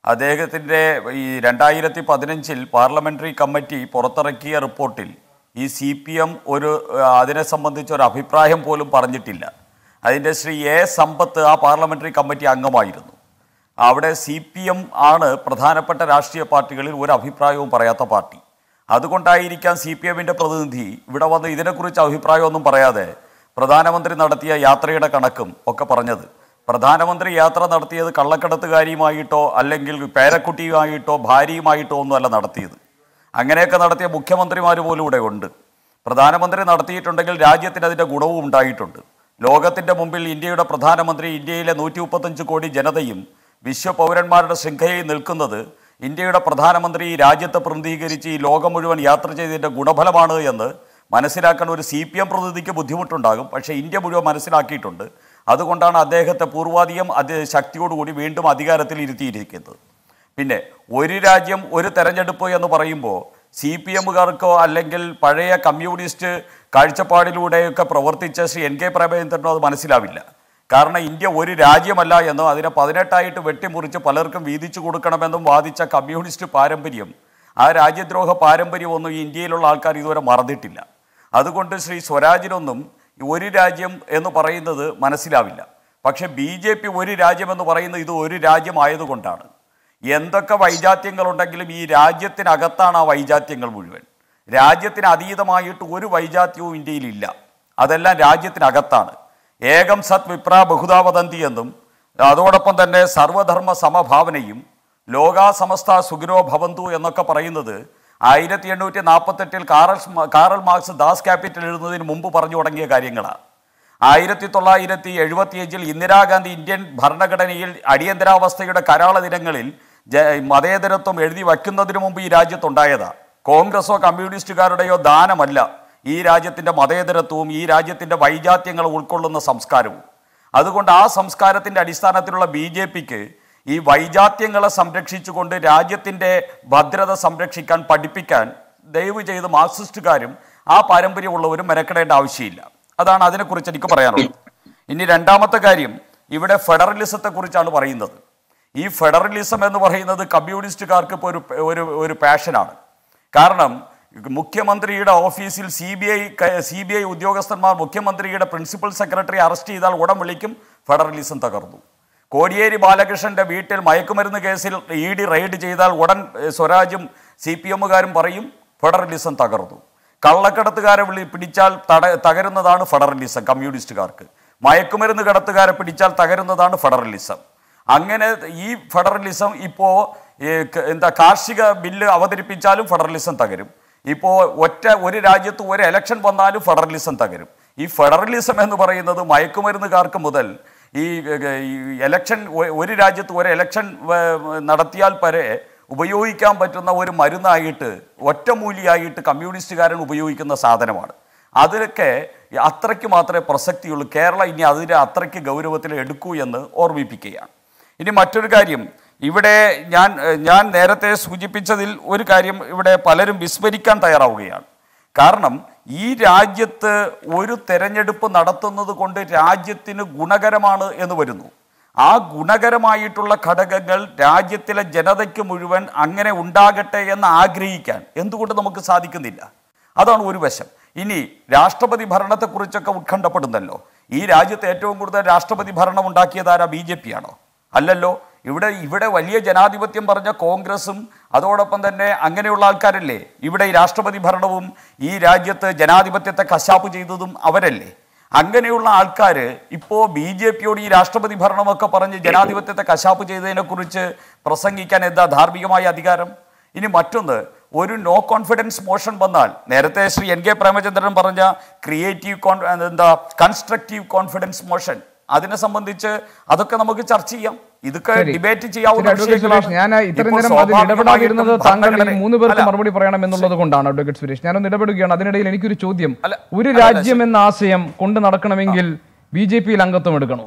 അദ്ദേഹത്തിൻ്റെ ഈ രണ്ടായിരത്തി പതിനഞ്ചിൽ പാർലമെൻ്ററി കമ്മിറ്റി പുറത്തിറക്കിയ റിപ്പോർട്ടിൽ ഈ സി പി എം ഒരു ആ, അതിനെ സംബന്ധിച്ച് ഒരു അഭിപ്രായം പോലും പറഞ്ഞിട്ടില്ല അതിൻ്റെ ശ്രീ എ സമ്പത്ത് ആ പാർലമെൻ്ററി കമ്മിറ്റി അംഗമായിരുന്നു അവിടെ സി പി എം ആണ് പ്രധാനപ്പെട്ട രാഷ്ട്രീയ പാർട്ടികളിൽ ഒരു അഭിപ്രായവും പറയാത്ത പാർട്ടി അതുകൊണ്ടായിരിക്കാം സി പി എമ്മിൻ്റെ പ്രതിനിധി ഇവിടെ വന്ന് ഇതിനെക്കുറിച്ച് അഭിപ്രായമൊന്നും പറയാതെ പ്രധാനമന്ത്രി നടത്തിയ യാത്രയുടെ കണക്കും ഒക്കെ പറഞ്ഞത് പ്രധാനമന്ത്രി യാത്ര നടത്തിയത് കള്ളക്കടത്തുകാരിയുമായിട്ടോ അല്ലെങ്കിൽ പേരക്കുട്ടിയുമായിട്ടോ ഭാര്യയുമായിട്ടോ ഒന്നുമല്ല നടത്തിയത് അങ്ങനെയൊക്കെ നടത്തിയ മുഖ്യമന്ത്രിമാർ പോലും ഇവിടെ ഉണ്ട് പ്രധാനമന്ത്രി നടത്തിയിട്ടുണ്ടെങ്കിൽ രാജ്യത്തിന് അതിൻ്റെ ഗുണവും ഉണ്ടായിട്ടുണ്ട് ലോകത്തിൻ്റെ മുമ്പിൽ ഇന്ത്യയുടെ പ്രധാനമന്ത്രി ഇന്ത്യയിലെ നൂറ്റി മുപ്പത്തഞ്ച് കോടി ജനതയും വിശ്വപൗരന്മാരുടെ ശൃംഖലയിൽ നിൽക്കുന്നത് ഇന്ത്യയുടെ പ്രധാനമന്ത്രി ഈ രാജ്യത്തെ പ്രതിനിധീകരിച്ച് ഈ ലോകം മുഴുവൻ യാത്ര ചെയ്തതിൻ്റെ ഗുണഫലമാണ് എന്ന് മനസ്സിലാക്കാൻ ഒരു സി പി എം പ്രതിനിധിക്ക് ബുദ്ധിമുട്ടുണ്ടാകും പക്ഷേ ഇന്ത്യ മുഴുവൻ മനസ്സിലാക്കിയിട്ടുണ്ട് അതുകൊണ്ടാണ് അദ്ദേഹത്തെ പൂർവാധികം അത് ശക്തിയോടുകൂടി വീണ്ടും അധികാരത്തിൽ ഇരുത്തിയിരിക്കുന്നത് പിന്നെ ഒരു രാജ്യം ഒരു തെരഞ്ഞെടുപ്പ് എന്ന് പറയുമ്പോൾ സി പി എമ്മുകാർക്കോ അല്ലെങ്കിൽ പഴയ കമ്മ്യൂണിസ്റ്റ് കാഴ്ചപ്പാടിലൂടെയൊക്കെ പ്രവർത്തിച്ച ശ്രീ എൻ കെ പ്രേമചന്ദ്രനോ അത് മനസ്സിലാവില്ല കാരണം ഇന്ത്യ ഒരു രാജ്യമല്ല എന്നും അതിനെ പതിനെട്ടായിട്ട് വെട്ടിമുറിച്ച് പലർക്കും വീതിച്ചു കൊടുക്കണമെന്നും വാദിച്ച കമ്മ്യൂണിസ്റ്റ് പാരമ്പര്യം ആ രാജ്യദ്രോഹ പാരമ്പര്യമൊന്നും ഈ ഇന്ത്യയിലുള്ള ആൾക്കാർ ഇതുവരെ മറന്നിട്ടില്ല അതുകൊണ്ട് ശ്രീ സ്വരാജിനൊന്നും ഒരു രാജ്യം എന്ന് പറയുന്നത് മനസ്സിലാവില്ല പക്ഷെ ബി ജെ പി ഒരു രാജ്യമെന്ന് പറയുന്നത് ഇത് ഒരു രാജ്യമായതുകൊണ്ടാണ് എന്തൊക്കെ വൈജാത്യങ്ങളുണ്ടെങ്കിലും ഈ രാജ്യത്തിനകത്താണ് ആ വൈജാത്യങ്ങൾ മുഴുവൻ രാജ്യത്തിന് അതീതമായിട്ട് ഒരു വൈജാത്യവും ഇന്ത്യയിലില്ല അതെല്ലാം രാജ്യത്തിനകത്താണ് ഏകം സത് വിപ്ര ബഹുതാവതന്തി എന്നും അതോടൊപ്പം തന്നെ സർവധർമ്മ സമഭാവനയും ലോകാ സമസ്ത സുഖിനോ ഭവന്തു എന്നൊക്കെ പറയുന്നത് ആയിരത്തി എണ്ണൂറ്റി നാൽപ്പത്തെട്ടിൽ Karl Karl Marx Das Kapital എഴുതുന്നതിന് മുമ്പ് പറഞ്ഞു തുടങ്ങിയ കാര്യങ്ങളാണ് ആയിരത്തി തൊള്ളായിരത്തി എഴുപത്തിയഞ്ചിൽ ഇന്ദിരാഗാന്ധി ഇന്ത്യൻ ഭരണഘടനയിൽ അടിയന്തരാവസ്ഥയുടെ കരാള ദിനങ്ങളിൽ ജ മതേതരത്വം എഴുതി വയ്ക്കുന്നതിന് മുമ്പ് ഈ രാജ്യത്തുണ്ടായതാ കോൺഗ്രസോ കമ്മ്യൂണിസ്റ്റുകാരുടെയോ ദാനമല്ല ഈ രാജ്യത്തിൻ്റെ മതേതരത്വവും ഈ രാജ്യത്തിൻ്റെ വൈജാത്യങ്ങൾ ഉൾക്കൊള്ളുന്ന സംസ്കാരവും അതുകൊണ്ട് ആ സംസ്കാരത്തിൻ്റെ അടിസ്ഥാനത്തിലുള്ള ബി ജെ പിക്ക് ഈ വൈജാത്യങ്ങളെ സംരക്ഷിച്ചുകൊണ്ട് രാജ്യത്തിൻ്റെ ഭദ്രത സംരക്ഷിക്കാൻ പഠിപ്പിക്കാൻ ദയവ് ചെയ്ത് മാർക്സിസ്റ്റുകാരും ആ പാരമ്പര്യമുള്ളവരും മെനക്കെടേണ്ട ആവശ്യമില്ല അതാണ് അതിനെക്കുറിച്ച് എനിക്ക് പറയാനുള്ളത് ഇനി രണ്ടാമത്തെ കാര്യം ഇവിടെ ഫെഡറലിസത്തെ കുറിച്ചാണ് പറയുന്നത് ഈ ഫെഡറലിസം എന്ന് പറയുന്നത് കമ്മ്യൂണിസ്റ്റുകാർക്ക് ഇപ്പോൾ ഒരു ഒരു ഒരു പാഷനാണ് കാരണം മുഖ്യമന്ത്രിയുടെ ഓഫീസിൽ C B I C B I ഉദ്യോഗസ്ഥന്മാർ മുഖ്യമന്ത്രിയുടെ പ്രിൻസിപ്പൽ സെക്രട്ടറി അറസ്റ്റ് ചെയ്താൽ ഉടൻ വിളിക്കും ഫെഡറലിസം തകർന്നു കോടിയേരി ബാലകൃഷ്ണന്റെ വീട്ടിൽ മയക്കുമരുന്ന് കേസിൽ ഇ ഡി റെയ്ഡ് ചെയ്താൽ ഉടൻ ഏഹ്, സ്വരാജും സി പി എമ്മുകാരും പറയും ഫെഡറലിസം തകർന്നു കള്ളക്കടത്തുകാരെ വിളി പിടിച്ചാൽ തട തകരുന്നതാണ് ഫെഡറലിസം കമ്മ്യൂണിസ്റ്റുകാർക്ക് മയക്കുമരുന്ന് കടത്തുകാരെ പിടിച്ചാൽ തകരുന്നതാണ് ഫെഡറലിസം അങ്ങനെ ഈ ഫെഡറലിസം ഇപ്പോൾ എന്താ കാർഷിക ബില്ല് അവതരിപ്പിച്ചാലും ഫെഡറലിസം തകരും ഇപ്പോൾ ഒറ്റ ഒരു രാജ്യത്ത് ഒരു എലക്ഷൻ വന്നാലും ഫെഡറലിസം തകരും ഈ ഫെഡറലിസം എന്ന് പറയുന്നത് മയക്കുമരുന്നുകാർക്ക് മുതൽ ഈ ഏർ, ഈ എലക്ഷൻ ഒ- ഒരു രാജ്യത്ത് ഒരു എലക്ഷൻ ഏർ, നടത്തിയാൽ വരെ ഉപയോഗിക്കാൻ പറ്റുന്ന ഒരു മരുന്നായിട്ട് ഒറ്റമൂലിയായിട്ട് കമ്മ്യൂണിസ്റ്റുകാരൻ ഉപയോഗിക്കുന്ന സാധനമാണ് അതിലൊക്കെ അത്രയ്ക്ക് മാത്രമേ പ്രസക്തിയുള്ളൂ കേരളം ഇനി അതിൻ്റെ അത്രയ്ക്ക് ഗൗരവത്തിൽ എടുക്കൂ എന്ന് ഓർമ്മിപ്പിക്കുകയാണ് ഇനി മറ്റൊരു കാര്യം ഇവിടെ ഞാൻ ഏഹ്, ഞാൻ നേരത്തെ സൂചിപ്പിച്ചതിൽ ഒരു കാര്യം ഇവിടെ പലരും വിസ്മരിക്കാൻ തയ്യാറാവുകയാണ് കാരണം ഈ രാജ്യത്ത് ഒരു തെരഞ്ഞെടുപ്പ് നടത്തുന്നത് കൊണ്ട് രാജ്യത്തിന് ഗുണകരമാണ് എന്ന് വരുന്നു ആ ഗുണകരമായിട്ടുള്ള ഘടകങ്ങൾ രാജ്യത്തിലെ ജനതയ്ക്ക് മുഴുവൻ അങ്ങനെ ഉണ്ടാകട്ടെ എന്ന് ആഗ്രഹിക്കാൻ എന്തുകൊണ്ട് നമുക്ക് സാധിക്കുന്നില്ല അതാണ് ഒരു വശം ഇനി രാഷ്ട്രപതി ഭരണത്തെക്കുറിച്ചൊക്കെ ഉത്കണ്ഠപ്പെടുന്നല്ലോ ഈ രാജ്യത്ത് ഏറ്റവും കൂടുതൽ രാഷ്ട്രപതി ഭരണം ഉണ്ടാക്കിയതാരാ ബി ജെ പി ആണോ അല്ലല്ലോ ഇവിടെ ഇവിടെ വലിയ ജനാധിപത്യം പറഞ്ഞ കോൺഗ്രസും അതോടൊപ്പം തന്നെ അങ്ങനെയുള്ള ആൾക്കാരല്ലേ ഇവിടെ ഈ രാഷ്ട്രപതി ഭരണവും ഈ രാജ്യത്ത് ജനാധിപത്യത്തെ കശാപ്പ് ചെയ്തതും അവരല്ലേ അങ്ങനെയുള്ള ആൾക്കാർ ഇപ്പോൾ ബി ജെ പിയോട് ഈ രാഷ്ട്രപതി ഭരണമൊക്കെ പറഞ്ഞ് ജനാധിപത്യത്തെ കശാപ്പ് ചെയ്തതിനെക്കുറിച്ച് പ്രസംഗിക്കാൻ എന്താ ധാർമ്മികമായ അധികാരം ഇനി മറ്റൊന്ന് ഒരു നോ കോൺഫിഡൻസ് മോഷൻ വന്നാൽ നേരത്തെ ശ്രീ എൻ കെ പ്രേമചന്ദ്രൻ പറഞ്ഞ ക്രിയേറ്റീവ് കോൺ എന്താ കൺസ്ട്രക്റ്റീവ് കോൺഫിഡൻസ് മോഷൻ അതിനെ സംബന്ധിച്ച് അതൊക്കെ നമുക്ക് ചർച്ച ചെയ്യാം ഇതൊക്കെ ശരി. ഡിബേറ്റ് ശരി, ചെയ്യാവുന്ന അഡ്വക്കേറ്റ് സുരേഷ് ഞാൻ ഇത്രയും ഇപ്പോൾ നേരം അതിൽ ഇടപെടാതിരുന്നത് സ്വാഭാവികമായിട്ടും താങ്കൾ ഈ ഭരണഘടന- മൂന്ന് പേർക്ക് അല്ല, മറുപടി പറയണം എന്നുള്ളത് കൊണ്ടാണ് അഡ്വക്കേറ്റ് സുരേഷ് ഞാനൊന്ന് ഇടപെടുകയാണ് അതിനിടയിൽ എനിക്കൊരു ചോദ്യം അല്ല, ഒരു അല്ല, അല്ല, രാജ്യം എന്ന ആശയം കൊണ്ട് നടക്കണമെങ്കിൽ ബി ജെ പിയിൽ അംഗത്വം എടുക്കണോ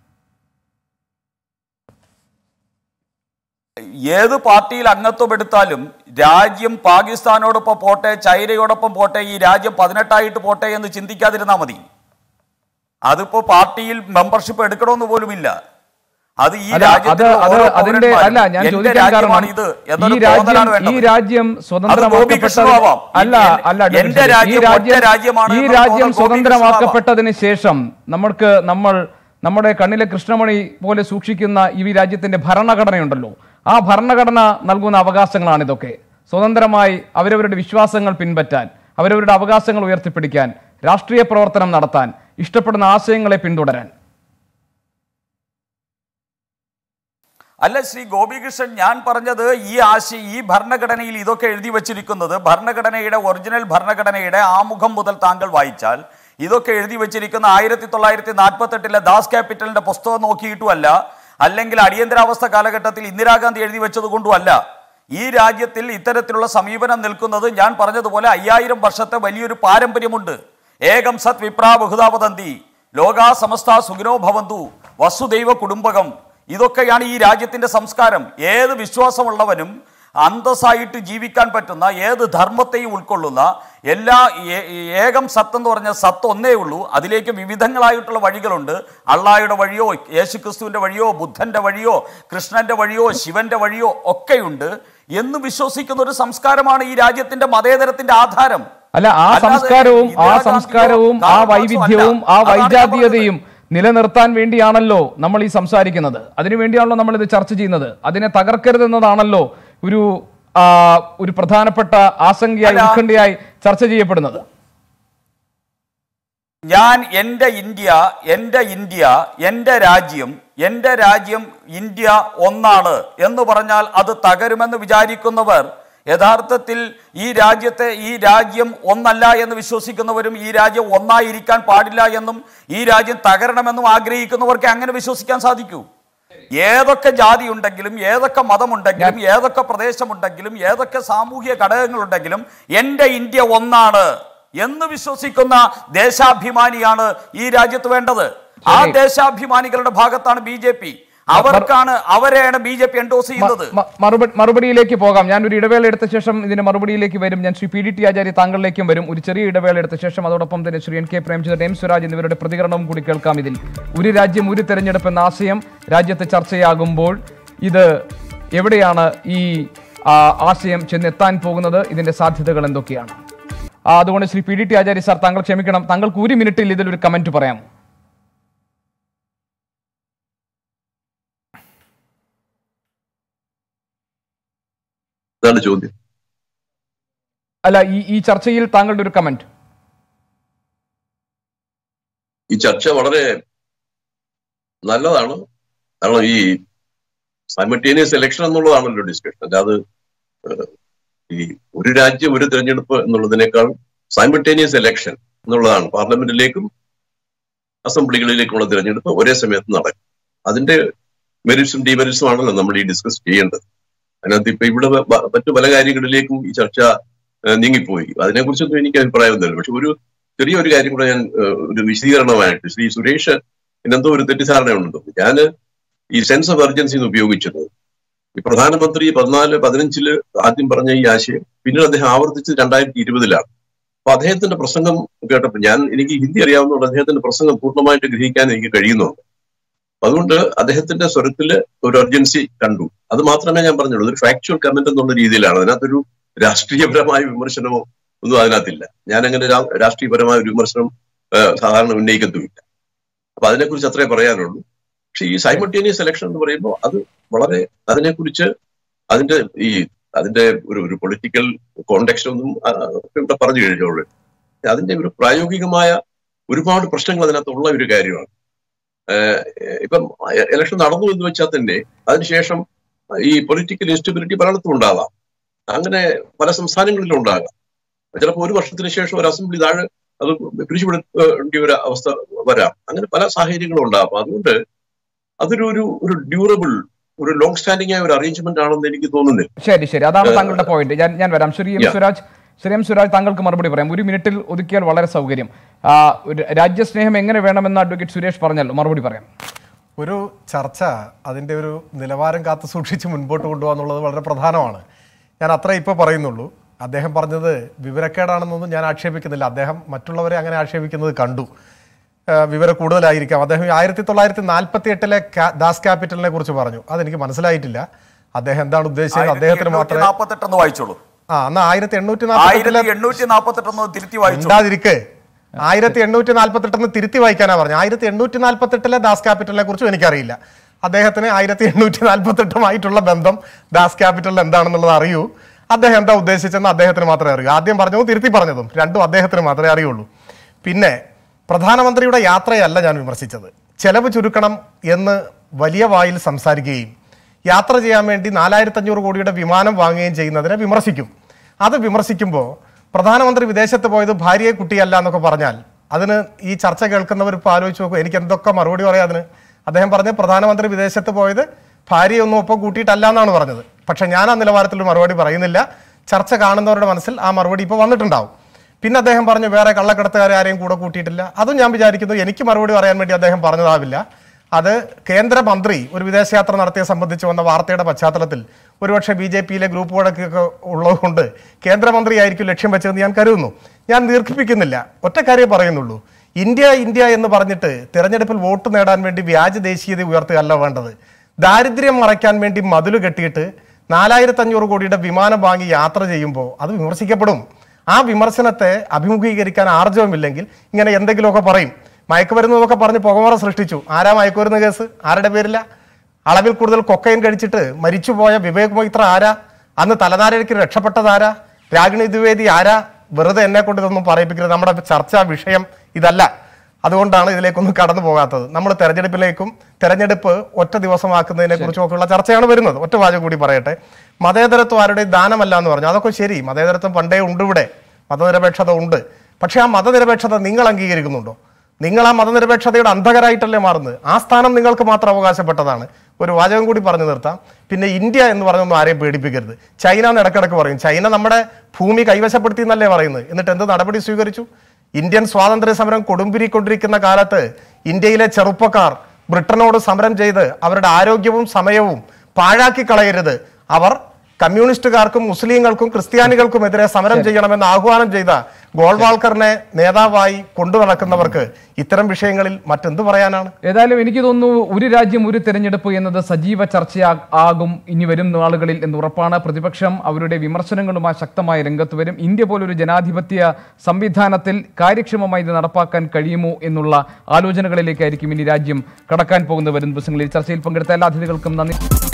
ഏത് പാർട്ടിയിൽ അംഗത്വം എടുത്താലും രാജ്യം പാകിസ്ഥാനോടൊപ്പം പോട്ടെ ചൈനയോടൊപ്പം പോട്ടെ ഈ രാജ്യം പതിനെട്ടായിട്ട് പോട്ടെ എന്ന് ചിന്തിക്കാതിരുന്നാൽ മതി അതിപ്പോൾ പാർട്ടിയിൽ മെമ്പർഷിപ്പ് എടുക്കണമെന്ന് പോലുമില്ല അത് ഈ അല്ല, അത് രാജ്യത്തിലെ അത് ഓരോ അതിന്റെ പൗരന്മാരും അല്ല ഞാൻ എന്റെ ചോദിക്കാൻ കാരണം രാജ്യമാണ് ഇത് എന്നൊരു ഈ രാജ്യം തോന്നലാണ് ഈ വേണ്ടത്. രാജ്യം അത് ഗോപി കൃഷ്ണ സ്വതന്ത്രമാക്കപ്പെട്ടത് ആവാം. അല്ല എൻ- അല്ല എന്റെ ഈ രാജ്യം ഒറ്റ രാജ്യം രാജ്യമാണ് ഈ എന്നുള്ള രാജ്യം തോന്നൽ ഗോപി സ്വതന്ത്രമാക്കപ്പെട്ടതിന് ശേഷം നമ്മൾക്ക് നമ്മൾ നമ്മുടെ കണ്ണിലെ കൃഷ്ണമണി പോലെ സൂക്ഷിക്കുന്ന ഈ രാജ്യത്തിന്റെ ഭരണഘടനയുണ്ടല്ലോ ആ ഭരണഘടന നൽകുന്ന അവകാശങ്ങളാണ് ഇതൊക്കെ സ്വതന്ത്രമായി അവരവരുടെ വിശ്വാസങ്ങൾ പിൻപറ്റാൻ അവരവരുടെ അവകാശങ്ങൾ ഉയർത്തിപ്പിടിക്കാൻ രാഷ്ട്രീയ പ്രവർത്തനം നടത്താൻ ഇഷ്ടപ്പെടുന്ന ആശയങ്ങളെ പിന്തുടരാൻ അല്ല ശ്രീ ഗോപികൃഷ്ണൻ ഞാൻ പറഞ്ഞത് ഈ ആശയ ഈ ഭരണഘടനയിൽ ഇതൊക്കെ എഴുതി വച്ചിരിക്കുന്നത് ഭരണഘടനയുടെ ഒറിജിനൽ ഭരണഘടനയുടെ ആമുഖം മുതൽ താങ്കൾ വായിച്ചാൽ ഇതൊക്കെ എഴുതി വച്ചിരിക്കുന്ന ആയിരത്തി തൊള്ളായിരത്തി നാൽപ്പത്തെട്ടിലെ ദാസ് ക്യാപിറ്റലിന്റെ പുസ്തകം നോക്കിയിട്ടുമല്ല അല്ലെങ്കിൽ അടിയന്തരാവസ്ഥ കാലഘട്ടത്തിൽ ഇന്ദിരാഗാന്ധി എഴുതി വെച്ചത് കൊണ്ടുമല്ല ഈ രാജ്യത്തിൽ ഇത്തരത്തിലുള്ള സമീപനം നിൽക്കുന്നത് ഞാൻ പറഞ്ഞതുപോലെ അയ്യായിരം വർഷത്തെ വലിയൊരു പാരമ്പര്യമുണ്ട് ഏകം സത് വിപ്രാ ബഹുതാപതന്തി ലോകാ സമസ്ത സുഖിനോ ഭവന്തു വസുദൈവ കുടുംബകം ഇതൊക്കെയാണ് ഈ രാജ്യത്തിന്റെ സംസ്കാരം ഏത് വിശ്വാസമുള്ളവനും അന്തസ്സായിട്ട് ജീവിക്കാൻ പറ്റുന്ന ഏത് ധർമ്മത്തെയും ഉൾക്കൊള്ളുന്ന എല്ലാ ഏ- ഏകം സത്ത് എന്ന് പറഞ്ഞ സത്ത് ഒന്നേ ഉള്ളൂ അതിലേക്ക് വിവിധങ്ങളായിട്ടുള്ള വഴികളുണ്ട് അള്ളായുടെ വഴിയോ യേശുക്രിസ്തുവിന്റെ വഴിയോ ബുദ്ധന്റെ വഴിയോ കൃഷ്ണന്റെ വഴിയോ ശിവന്റെ വഴിയോ ഒക്കെയുണ്ട് എന്ന് വിശ്വസിക്കുന്ന ഒരു സംസ്കാരമാണ് ഈ രാജ്യത്തിന്റെ മതേതരത്തിന്റെ ആധാരം അല്ല ആ അല്ലാതെ സംസ്കാരവും ആ ഇന്ദിരാഗാന്ധിയോ സംസ്കാരവും ആ കാർൽ മാർക്സോ വൈവിധ്യവും അല്ല. ആ അതാണ് ഞാൻ വൈജാതീയതയും നിലനിർത്താൻ വേണ്ടിയാണല്ലോ നമ്മൾ ഈ സംസാരിക്കുന്നത് അതിനു വേണ്ടിയാണല്ലോ നമ്മൾ ഇത് ചർച്ച ചെയ്യുന്നത് അതിനെ തകർക്കരുതെന്നതാണല്ലോ ഒരു ആ, ഒരു പ്രധാനപ്പെട്ട ആശങ്കയായി അല്ല. ഉത്കണ്ഠയായി ചർച്ച ചെയ്യപ്പെടുന്നത് ഞാൻ എൻ്റെ ഇന്ത്യ എൻ്റെ ഇന്ത്യ എൻ്റെ രാജ്യം എൻ്റെ രാജ്യം ഇന്ത്യ ഒന്നാണ് എന്ന് പറഞ്ഞാൽ അത് തകരുമെന്ന് വിചാരിക്കുന്നവർ യഥാർത്ഥത്തിൽ ഈ രാജ്യത്തെ ഈ രാജ്യം ഒന്നല്ല എന്ന് വിശ്വസിക്കുന്നവരും ഈ രാജ്യം ഒന്നായിരിക്കാൻ പാടില്ല എന്നും ഈ രാജ്യം തകരണമെന്നും ആഗ്രഹിക്കുന്നവർക്ക് അങ്ങനെ വിശ്വസിക്കാൻ സാധിക്കൂ ഏതൊക്കെ ജാതി ഉണ്ടെങ്കിലും ഏതൊക്കെ മതമുണ്ടെങ്കിലും ഏതൊക്കെ പ്രദേശമുണ്ടെങ്കിലും ഏതൊക്കെ സാമൂഹിക ഘടകങ്ങളുണ്ടെങ്കിലും എൻ്റെ ഇന്ത്യ ഒന്നാണ് എന്ന് വിശ്വസിക്കുന്ന ദേശാഭിമാനിയാണ് ഈ രാജ്യത്ത് വേണ്ടത് ആ ദേശാഭിമാനികളുടെ ഭാഗത്താണ് ബി ജെ പി അവർക്കാണ് അവരെയാണ് ബി ജെ പി എൻഡോസ് ചെയ്യുന്നത് മ- മറുപടി മറുപടിയിലേക്ക് പോകാം ഞാൻ ഒരു ഇടവേള എടുത്ത ശേഷം ഇതിന്റെ മറുപടിയിലേക്ക് വരും ഞാൻ Shri P D T Acharya താങ്കളിലേക്കും വരും ഒരു ചെറിയ ഇടവേള എടുത്ത ശേഷം അതോടൊപ്പം തന്നെ Shri N K Premchandran M Swaraj എന്നിവരുടെ പ്രതികരണവും കൂടി കേൾക്കാം ഇതിൽ ഒരു രാജ്യം ഒരു തെരഞ്ഞെടുപ്പ് എന്ന ആശയം രാജ്യത്ത് ചർച്ചയാകുമ്പോൾ ഇത് എവിടെയാണ് ഈ ആ, ആശയം ചെന്നെത്താൻ പോകുന്നത് ഇതിന്റെ സാധ്യതകൾ എന്തൊക്കെയാണ് ആ, അതുകൊണ്ട് Shri P D T Acharya sir താങ്കൾ ക്ഷമിക്കണം താങ്കൾക്ക് ഒരു മിനിറ്റിൽ ഇതിൽ ഒരു കമന്റ് പറയാമോ ഇതാണ് ചോദ്യം അല്ല ഈ ഈ ചർച്ചയിൽ താങ്കളുടെ ഒരു കമന്റ് ഈ ചർച്ച വളരെ നല്ലതാണ് കാരണം ഈ സൈമൾട്ടേനിയസ് ഇലക്ഷൻ എന്നുള്ളതാണല്ലോ ഡിസ്കഷൻ അല്ലാതെ ഏഹ്, ഈ ഒരു രാജ്യം ഒരു തെരഞ്ഞെടുപ്പ് എന്നുള്ളതിനേക്കാൾ സൈമൾട്ടേനിയസ് ഇലക്ഷൻ എന്നുള്ളതാണ് പാർലമെന്റിലേക്കും അസംബ്ലികളിലേക്കുള്ള തിരഞ്ഞെടുപ്പ് ഒരേ സമയത്ത് നടക്കും അതിന്റെ മെറിറ്റ്സും ഡിമെറിറ്റ്സും ആണല്ലോ നമ്മൾ ഈ ഡിസ്കസ് ചെയ്യേണ്ടത് അതിനകത്ത് ഇപ്പൊ ഇവിടെ വ- വ- മറ്റു പല കാര്യങ്ങളിലേക്കും ഈ ചർച്ച ഏഹ്, നീങ്ങിപ്പോയി അതിനെക്കുറിച്ചൊന്നും എനിക്ക് അഭിപ്രായമൊന്നുമില്ല പക്ഷെ ഒരു ചെറിയൊരു കാര്യം കൂടെ ഞാൻ ഏഹ്, ഒരു വിശദീകരണമായിട്ട് ശ്രീ സുരേഷ് എന്തോ ഒരു തെറ്റിദ്ധാരണയുണ്ട് ഞാൻ ഈ സെൻസ് ഓഫ് എർജൻസി എന്ന് ഉപയോഗിച്ചത് ഈ പ്രധാനമന്ത്രി പതിനാല് പതിനഞ്ചില് ആദ്യം പറഞ്ഞ ഈ ആശയം പിന്നീട് അദ്ദേഹം ആവർത്തിച്ചത് രണ്ടായിരത്തി ഇരുപതിലാണ് അപ്പൊ അദ്ദേഹത്തിന്റെ പ്രസംഗം കേട്ടപ്പോൾ ഞാൻ എനിക്ക് ഹിന്ദി അറിയാവുന്നതുകൊണ്ട് അദ്ദേഹത്തിന്റെ പ്രസംഗം പൂർണ്ണമായിട്ട് ഗ്രഹിക്കാൻ എനിക്ക് കഴിയുന്നുണ്ട് അപ്പൊ അതുകൊണ്ട് അദ്ദേഹത്തിന്റെ സ്വരത്തില് ഒരു അർജൻസി കണ്ടു അത് മാത്രമേ ഞാൻ പറഞ്ഞുള്ളൂ ഒരു ഫാക്ച്വൽ കമന്റ് എന്നുള്ള രീതിയിലാണ് അതിനകത്തൊരു രാഷ്ട്രീയപരമായ വിമർശനമോ ഒന്നും അതിനകത്തില്ല ഞാൻ അങ്ങനെ രാ- രാഷ്ട്രീയപരമായ ഒരു വിമർശനം ആ, സാധാരണ ഉന്നയിക്കത്തുമില്ല അപ്പൊ അതിനെക്കുറിച്ച് അത്രേ പറയാനുള്ളൂ പക്ഷെ ഈ സൈമൾട്ടേനിയസ് ഇലക്ഷൻ എന്ന് പറയുമ്പോൾ അത് വളരെ അതിനെക്കുറിച്ച് അതിന്റെ ഈ അതിന്റെ ഒരു ഒരു പൊളിറ്റിക്കൽ കോണ്ടെക്സ്റ്റ് ഒന്നും ആ, ഇവിടെ പറഞ്ഞു കഴിഞ്ഞോളൂ അതിന്റെ ഒരു പ്രായോഗികമായ ഒരുപാട് പ്രശ്നങ്ങൾ അതിനകത്തുള്ള ഒരു കാര്യമാണ് ഏഹ് ഇപ്പം ഇലക്ഷൻ നടന്നു എന്ന് വെച്ചാൽ തന്നെ അതിനുശേഷം ഈ പൊളിറ്റിക്കൽ ഇൻസ്റ്റബിലിറ്റി പലയിടത്തും ഉണ്ടാവാം അങ്ങനെ പല സംസ്ഥാനങ്ങളിലും ഉണ്ടാകാം ചിലപ്പോൾ ഒരു വർഷത്തിന് ശേഷം ഒരു അസംബ്ലി താഴെ അത് പിരിച്ചുവിടേണ്ട ഒരു അവസ്ഥ വരാം അങ്ങനെ പല സാഹചര്യങ്ങളും ഉണ്ടാകും അതുകൊണ്ട് അതൊരു ഒരു ഒരു ഡ്യൂറബിൾ ഒരു ലോങ് സ്റ്റാൻഡിംഗ് ആയ ഒരു അറേഞ്ച്മെന്റ് ആണെന്ന് എനിക്ക് തോന്നുന്നില്ല ശരി ശരി അതാണ് താങ്കളുടെ പോയിന്റ് ഞാൻ ഞാൻ വരാം Shri M Yeah. Swaraj Shri M Swaraj താങ്കൾക്ക് മറുപടി പറയാം ഒരു മിനിറ്റിൽ ഒതുക്കിയാൽ വളരെ സൗകര്യം ആ, ഒരു രാജ്യസ്നേഹം എങ്ങനെ വേണമെന്ന് അഡ്വക്കേറ്റ് സുരേഷ് പറഞ്ഞല്ലോ മറുപടി പറയാം ഒരു ചർച്ച അതിൻ്റെ ഒരു നിലവാരം കാത്തു സൂക്ഷിച്ച് മുൻപോട്ട് കൊണ്ടുപോകാന്നുള്ളത് വളരെ പ്രധാനമാണ് ഞാൻ അത്ര ഇപ്പോൾ പറയുന്നുള്ളൂ അദ്ദേഹം പറഞ്ഞത് വിവരക്കേടാണെന്നൊന്നും ഞാൻ ആക്ഷേപിക്കുന്നില്ല അദ്ദേഹം മറ്റുള്ളവരെ അങ്ങനെ ആക്ഷേപിക്കുന്നത് കണ്ടു ആ, വിവരം കൂടുതലായിരിക്കാം അദ്ദേഹം ആയിരത്തി തൊള്ളായിരത്തി നാൽപ്പത്തി എട്ടിലെ ദാസ് ക്യാപിറ്റലിനെ കുറിച്ച് പറഞ്ഞു അതെനിക്ക് മനസ്സിലായിട്ടില്ല അദ്ദേഹം എന്താണ് ഉദ്ദേശിച്ചത് അദ്ദേഹത്തിന് മാത്രമേ നാൽപ്പത്തെട്ടെന്ന് വായിച്ചോളൂ ആ എന്നാ ആയിരത്തി എണ്ണൂറ്റി നാൽപ്പത്തെട്ടിലെ ആയിരത്തി എണ്ണൂറ്റി നാൽപ്പത്തെട്ടെന്ന് തിരുത്തി വായിച്ചോളൂ ഉണ്ടാതിരിക്കെ ആയിരത്തി എണ്ണൂറ്റി നാൽപ്പത്തെട്ടെന്ന് തിരുത്തി വായിക്കാനാ പറഞ്ഞു ആയിരത്തി എണ്ണൂറ്റി നാൽപ്പത്തെട്ടിലെ ദാസ് ക്യാപിറ്റലിനെ കുറിച്ചും എനിക്കറിയില്ല അദ്ദേഹത്തിന് ആയിരത്തി എണ്ണൂറ്റി നാൽപ്പത്തെട്ടുമായിട്ടുള്ള ബന്ധം ദാസ് ക്യാപിറ്റലിൽ എന്താണെന്നുള്ളത് അറിയൂ അദ്ദേഹം എന്താ ഉദ്ദേശിച്ചെന്ന് അദ്ദേഹത്തിന് മാത്രമേ അറിയൂ ആദ്യം പറഞ്ഞതും തിരുത്തി പറഞ്ഞതും രണ്ടും അദ്ദേഹത്തിന് മാത്രമേ അറിയുള്ളൂ പിന്നെ പ്രധാനമന്ത്രിയുടെ യാത്രയല്ല ഞാൻ വിമർശിച്ചത് ചെലവ് ചുരുക്കണം എന്ന് വലിയ വായിൽ സംസാരിക്കുകയും യാത്ര ചെയ്യാൻ വേണ്ടി നാലായിരത്തി അഞ്ഞൂറ് കോടിയുടെ വിമാനം വാങ്ങുകയും ചെയ്യുന്നതിനെ വിമർശിക്കും അത് വിമർശിക്കുമ്പോൾ പ്രധാനമന്ത്രി വിദേശത്ത് പോയത് ഭാര്യയെ കുട്ടിയല്ല എന്നൊക്കെ പറഞ്ഞാൽ അതിന് ഈ ചർച്ച കേൾക്കുന്നവർ ഇപ്പോൾ ആലോചിച്ച് നോക്കും എനിക്ക് എന്തൊക്കെ മറുപടി പറയാം അതിന് അദ്ദേഹം പറഞ്ഞ് പ്രധാനമന്ത്രി വിദേശത്ത് പോയത് ഭാര്യയൊന്നും ഒപ്പം കൂട്ടിയിട്ടല്ല എന്നാണ് പറഞ്ഞത് പക്ഷെ ഞാൻ ആ നിലവാരത്തിൽ മറുപടി പറയുന്നില്ല ചർച്ച കാണുന്നവരുടെ മനസ്സിൽ ആ മറുപടി ഇപ്പോൾ വന്നിട്ടുണ്ടാവും പിന്നെ അദ്ദേഹം പറഞ്ഞു വേറെ കള്ളക്കടത്തുകാരെ ആരെയും കൂടെ കൂട്ടിയിട്ടില്ല അതും ഞാൻ വിചാരിക്കുന്നു എനിക്ക് മറുപടി പറയാൻ വേണ്ടി അദ്ദേഹം പറഞ്ഞതാവില്ല അത് കേന്ദ്രമന്ത്രി ഒരു വിദേശയാത്ര നടത്തിയ സംബന്ധിച്ച് വന്ന വാർത്തയുടെ പശ്ചാത്തലത്തിൽ ഒരുപക്ഷെ ബി ജെ പിയിലെ ഗ്രൂപ്പുകളൊക്കെ ഉള്ളതുകൊണ്ട് കേന്ദ്രമന്ത്രിയായിരിക്കും ലക്ഷ്യം വെച്ചതെന്ന് ഞാൻ കരുതുന്നു ഞാൻ ദീർഘിപ്പിക്കുന്നില്ല ഒറ്റ കാര്യം പറയുന്നുള്ളൂ ഇന്ത്യ ഇന്ത്യ എന്ന് പറഞ്ഞിട്ട് തിരഞ്ഞെടുപ്പിൽ വോട്ട് നേടാൻ വേണ്ടി വ്യാജ ദേശീയത ഉയർത്തുകയല്ല വേണ്ടത് ദാരിദ്ര്യം മറയ്ക്കാൻ വേണ്ടി മതില് കെട്ടിയിട്ട് നാലായിരത്തി അഞ്ഞൂറ് കോടിയുടെ വിമാനം വാങ്ങി യാത്ര ചെയ്യുമ്പോൾ അത് വിമർശിക്കപ്പെടും ആ വിമർശനത്തെ അഭിമുഖീകരിക്കാൻ ആർജവമില്ലെങ്കിൽ ഇങ്ങനെ എന്തെങ്കിലുമൊക്കെ പറയും മയക്കുമരുന്നതൊക്കെ പറഞ്ഞ് പുകമറ സൃഷ്ടിച്ചു ആരാ മയക്കുമരുന്ന് കേസ് ആരുടെ പേരില്ല അളവിൽ കൂടുതൽ കൊക്കൈൻ കഴിച്ചിട്ട് മരിച്ചുപോയ വിവേക് മൈത്ര ആരാ അന്ന് തലനാരയ്ക്ക് രക്ഷപ്പെട്ടത് ആരാ രാഗിണി ദ്വിവേദി ആരാ വെറുതെ എന്നെ കൊണ്ട് ഇതൊന്നും പറയിപ്പിക്കരുത് നമ്മുടെ ചർച്ചാ വിഷയം ഇതല്ല അതുകൊണ്ടാണ് ഇതിലേക്കൊന്നും കടന്നു പോകാത്തത് നമ്മൾ തെരഞ്ഞെടുപ്പിലേക്കും തെരഞ്ഞെടുപ്പ് ഒറ്റ ദിവസമാക്കുന്നതിനെ കുറിച്ചൊക്കെയുള്ള ചർച്ചയാണ് വരുന്നത് ഒറ്റ വാചകം കൂടി പറയട്ടെ മതേതരത്വം ആരുടെ ദാനമല്ല എന്ന് പറഞ്ഞു അതൊക്കെ ശരി മതേതരത്വം പണ്ടേ ഉണ്ട് ഇവിടെ മതനിരപേക്ഷത ഉണ്ട് പക്ഷേ ആ മതനിരപേക്ഷത നിങ്ങൾ അംഗീകരിക്കുന്നുണ്ടോ നിങ്ങൾ ആ മതനിരപേക്ഷതയുടെ അന്ധകരായിട്ടല്ലേ മാറുന്നത് ആ സ്ഥാനം നിങ്ങൾക്ക് മാത്രം അവകാശപ്പെട്ടതാണ് ഒരു വാചകം കൂടി പറഞ്ഞു നിർത്താം പിന്നെ ഇന്ത്യ എന്ന് പറഞ്ഞൊന്നും ആരെയും പേടിപ്പിക്കരുത് ചൈന എന്ന് ഇടക്കിടക്ക് പറയും ചൈന നമ്മുടെ ഭൂമി കൈവശപ്പെടുത്തി എന്നല്ലേ പറയുന്നത് എന്നിട്ട് എന്ത് നടപടി സ്വീകരിച്ചു ഇന്ത്യൻ സ്വാതന്ത്ര്യ സമരം കൊടുമ്പിരിക്കൊണ്ടിരിക്കുന്ന കാലത്ത് ഇന്ത്യയിലെ ചെറുപ്പക്കാർ ബ്രിട്ടനോട് സമരം ചെയ്ത് അവരുടെ ആരോഗ്യവും സമയവും പാഴാക്കി കളയരുത് അവർ കമ്മ്യൂണിസ്റ്റുകാർക്കും മുസ്ലിങ്ങൾക്കും ക്രിസ്ത്യാനികൾക്കുമെതിരെ സമരം ചെയ്യണമെന്ന് ആഹ്വാനം ചെയ്ത ഗോൾവാൾക്കറിനെ നേതാവായി കൊണ്ടു നടക്കുന്നവർക്ക് ഇത്തരം വിഷയങ്ങളിൽ മറ്റെന്ത് പറയാനാണ് ഏതായാലും എനിക്ക് തോന്നുന്നു ഒരു രാജ്യം ഒരു തെരഞ്ഞെടുപ്പ് എന്നത് സജീവ ചർച്ചയാ ആകും ഇനി വരും നാളുകളിൽ എന്ന് ഉറപ്പാണ് പ്രതിപക്ഷം അവരുടെ വിമർശനങ്ങളുമായി ശക്തമായ രംഗത്ത് വരും ഇന്ത്യ പോലൊരു ജനാധിപത്യ സംവിധാനത്തിൽ കാര്യക്ഷമമായി ഇത് നടപ്പാക്കാൻ കഴിയുമോ എന്നുള്ള ആലോചനകളിലേക്കായിരിക്കും ഇനി രാജ്യം കടക്കാൻ പോകുന്ന വരും ദിവസങ്ങളിൽ ചർച്ചയിൽ പങ്കെടുത്ത എല്ലാ അതിഥികൾക്കും നന്ദി